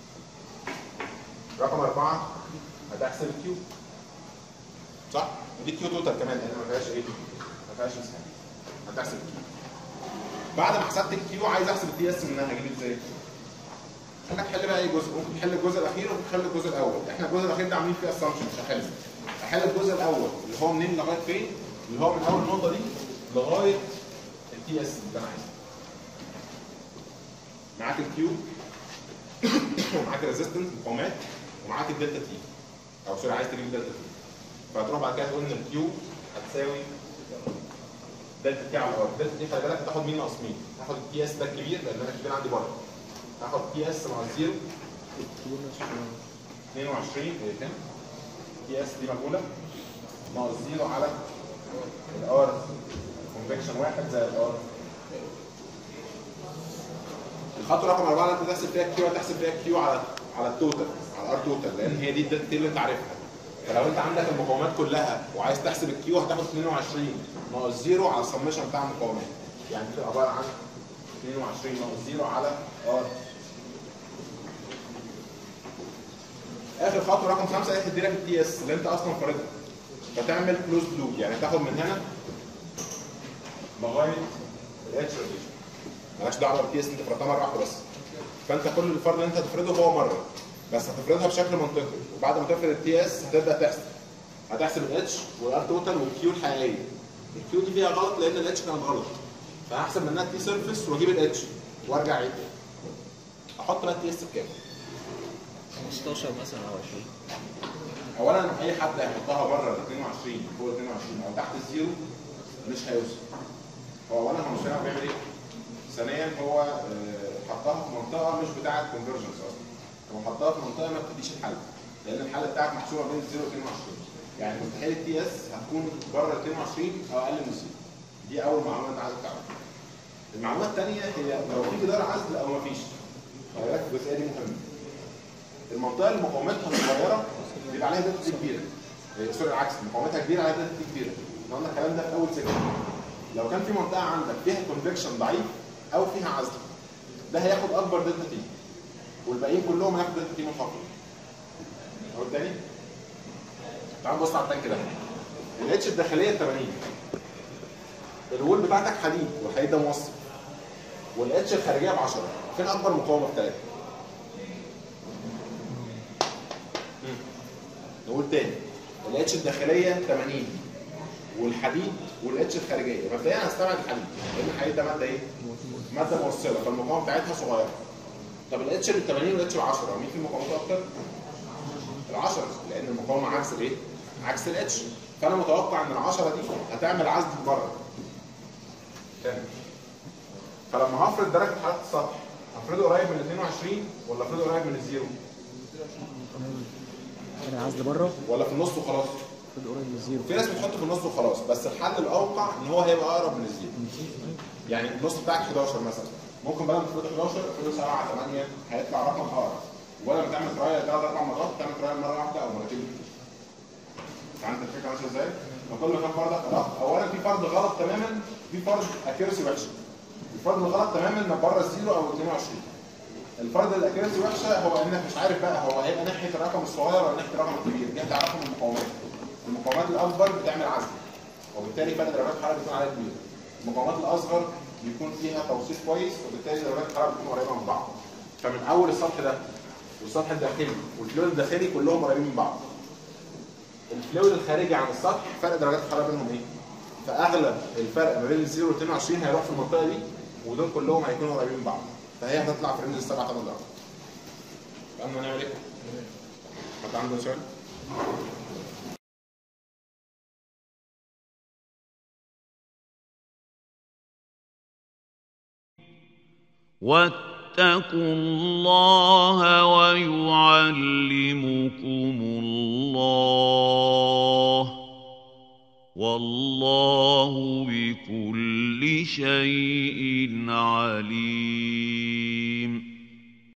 رقم أربعة هتحسب الكيو صح؟ ودي كيو توتال كمان لأن ما فيهاش إيه؟ ما فيهاش مساحة هتحسب الكيو بعد ما حسبت الكيو عايز أحسب التي اس منها هجيب إزاي؟ انك تحل بقى اي جزء ممكن تحل الجزء الاخير وممكن تحل الجزء الاول احنا الجزء الاخير ده عاملين فيه اسامبشن مش هحل احل الجزء الاول اللي هو منين لغايه فين اللي هو من اول النقطه دي لغايه التي اس اللي انا عايزه معاك الكيو ومعاك الريزيستنس مقاومات ومعاك الدلتا تي او سوري عايز تجيب الدلتا تي فهتروح بعد كده تقول ان الكيو هتساوي دلتا تي على الار دلتا تي خلي بالك هتاخد مين ناقص مين هاخد التي اس ده الكبير لان انا الكبير عندي بره هاخد تي اس ناقص 0 22 ايه كام؟ تي اس دي مجهوله ناقص 0 على الار كونفكشن واحد زي الار الخطوه رقم اربعه اللي انت تحسب فيها كيو هتحسب فيها كيو على على التوتال على الار توتال لان هي دي الدلتا اللي انت عارفها فلو انت عندك المقاومات كلها وعايز تحسب الكيو هتاخد 22 ناقص 0 على السمشن بتاع المقاومات يعني بتبقى عباره عن 22 ناقص 0 على ار اخر خطوه رقم خمسه هي تدي لك التي اس اللي انت اصلا فارضها فتعمل كلوز لوب يعني تاخد من هنا لغايه الاتش ريليشن مالكش دعوه بالتي اس انت فرضتها مره واحده بس فانت كل الفرض اللي انت هتفرضه هو مره بس هتفرضها بشكل منطقي وبعد ما تفرض التي اس هتبدا تحسب هتحسب الاتش والار توتال والكيو الحقيقيه الكيو دي فيها غلط لان الاتش كانت غلط فهحسب منها التي سيرفيس واجيب الاتش وارجع اعيد تاني احط بقى التي اس بكام 15 مثلا او 20 اولا اي حد هيحطها بره ال 22 فوق ال 22 او تحت الزيرو مش هيوصل هو اولا هو مش هيعرف بيعمل ايه ثانيا هو آه، حطها في منطقه مش بتاعه كونفرجنس اصلا هو حطها في منطقه ما بتديش الحل لان الحل بتاعك محسوبه بين 0 و 22 يعني مستحيل التي اس هتكون بره ال 22 او اقل من 0 دي اول معلومه انت عايز تعرفها المعلومه الثانيه هي لو في جدار عزل او ما فيش خلي بالك الجزئيه دي مهمه المنطقه اللي مقاومتها صغيره بيبقى عليها دلتا كبيره إيه، سوري العكس مقاومتها كبيره عليها دلتا كبيره احنا قلنا الكلام ده في اول سكه لو كان في منطقه عندك فيها كونفكشن ضعيف او فيها عزل ده هياخد اكبر دلتا تي والباقيين كلهم هياخدوا دلتا تي منخفض اهو التاني تعال نبص على التانك ده الاتش الداخليه 80 الوول بتاعتك حديد والحديد ده موصل والاتش الخارجيه ب 10 فين اكبر مقاومه بتاعتك؟ نقول تاني الاتش الداخليه 80 والحديد والاتش الخارجيه مبدئيا هستبعد الحديد لان الحديد ده ماده ايه؟ ماده موصله فالمقاومه بتاعتها صغيره طب الاتش ال 80 والاتش ال 10 مين في المقاومات اكتر؟ ال 10 لان المقاومه عكس الايه؟ عكس الاتش فانا متوقع ان ال 10 دي هتعمل عزل بره تاني فلما هفرض درجه حراره السطح هفرضه قريب من 22 ولا هفرضه قريب من الزيرو؟ انا عازل بره ولا في النص وخلاص؟ خد قريب من الزيرو في ناس بتحطه في النص وخلاص بس الحل الاوقع ان هو هيبقى اقرب من الزيرو يعني النص بتاعك 11 مثلا ممكن بدل ما تفرض 11 تفرض 7 8 هيطلع رقم اقرب ولا ما تعمل ترايل ثلاث اربع مرات تعمل ترايل مره واحده او مرتين بالكتير فهمت الفكره ماشيه ازاي؟ فكل ما كان فرضك غلط اولا في فرض غلط تماما في فرض اكيرسي وحشه الفرض الغلط تماما انك بره الزيرو او 22 الفرض الاكيرسي وحشه هو انك مش عارف بقى هو هيبقى ناحيه الرقم الصغير ولا ناحيه الرقم الكبير جهه رقم المقاومات المقاومات الاكبر بتعمل عزل وبالتالي فرق درجات الحراره بيكون عليها كبير المقاومات الاصغر بيكون فيها توصيف كويس وبالتالي درجات الحراره بتكون قريبه من بعض فمن اول السطح ده والسطح الداخلي والفلويد الداخلي كلهم قريبين من بعض الفلويد الخارجي عن السطح فرق درجات الحراره بينهم ايه؟ فاغلب الفرق ما بين الزيرو وال 22 هيروح في المنطقه دي ودول كلهم هيكونوا قريبين من بعض فهي هتطلع في رينج السبع ثمان درجات فاهمنا نعمل ايه؟ حد عنده سؤال؟ واتقوا الله ويعلمكم الله والله بكل شيء عليم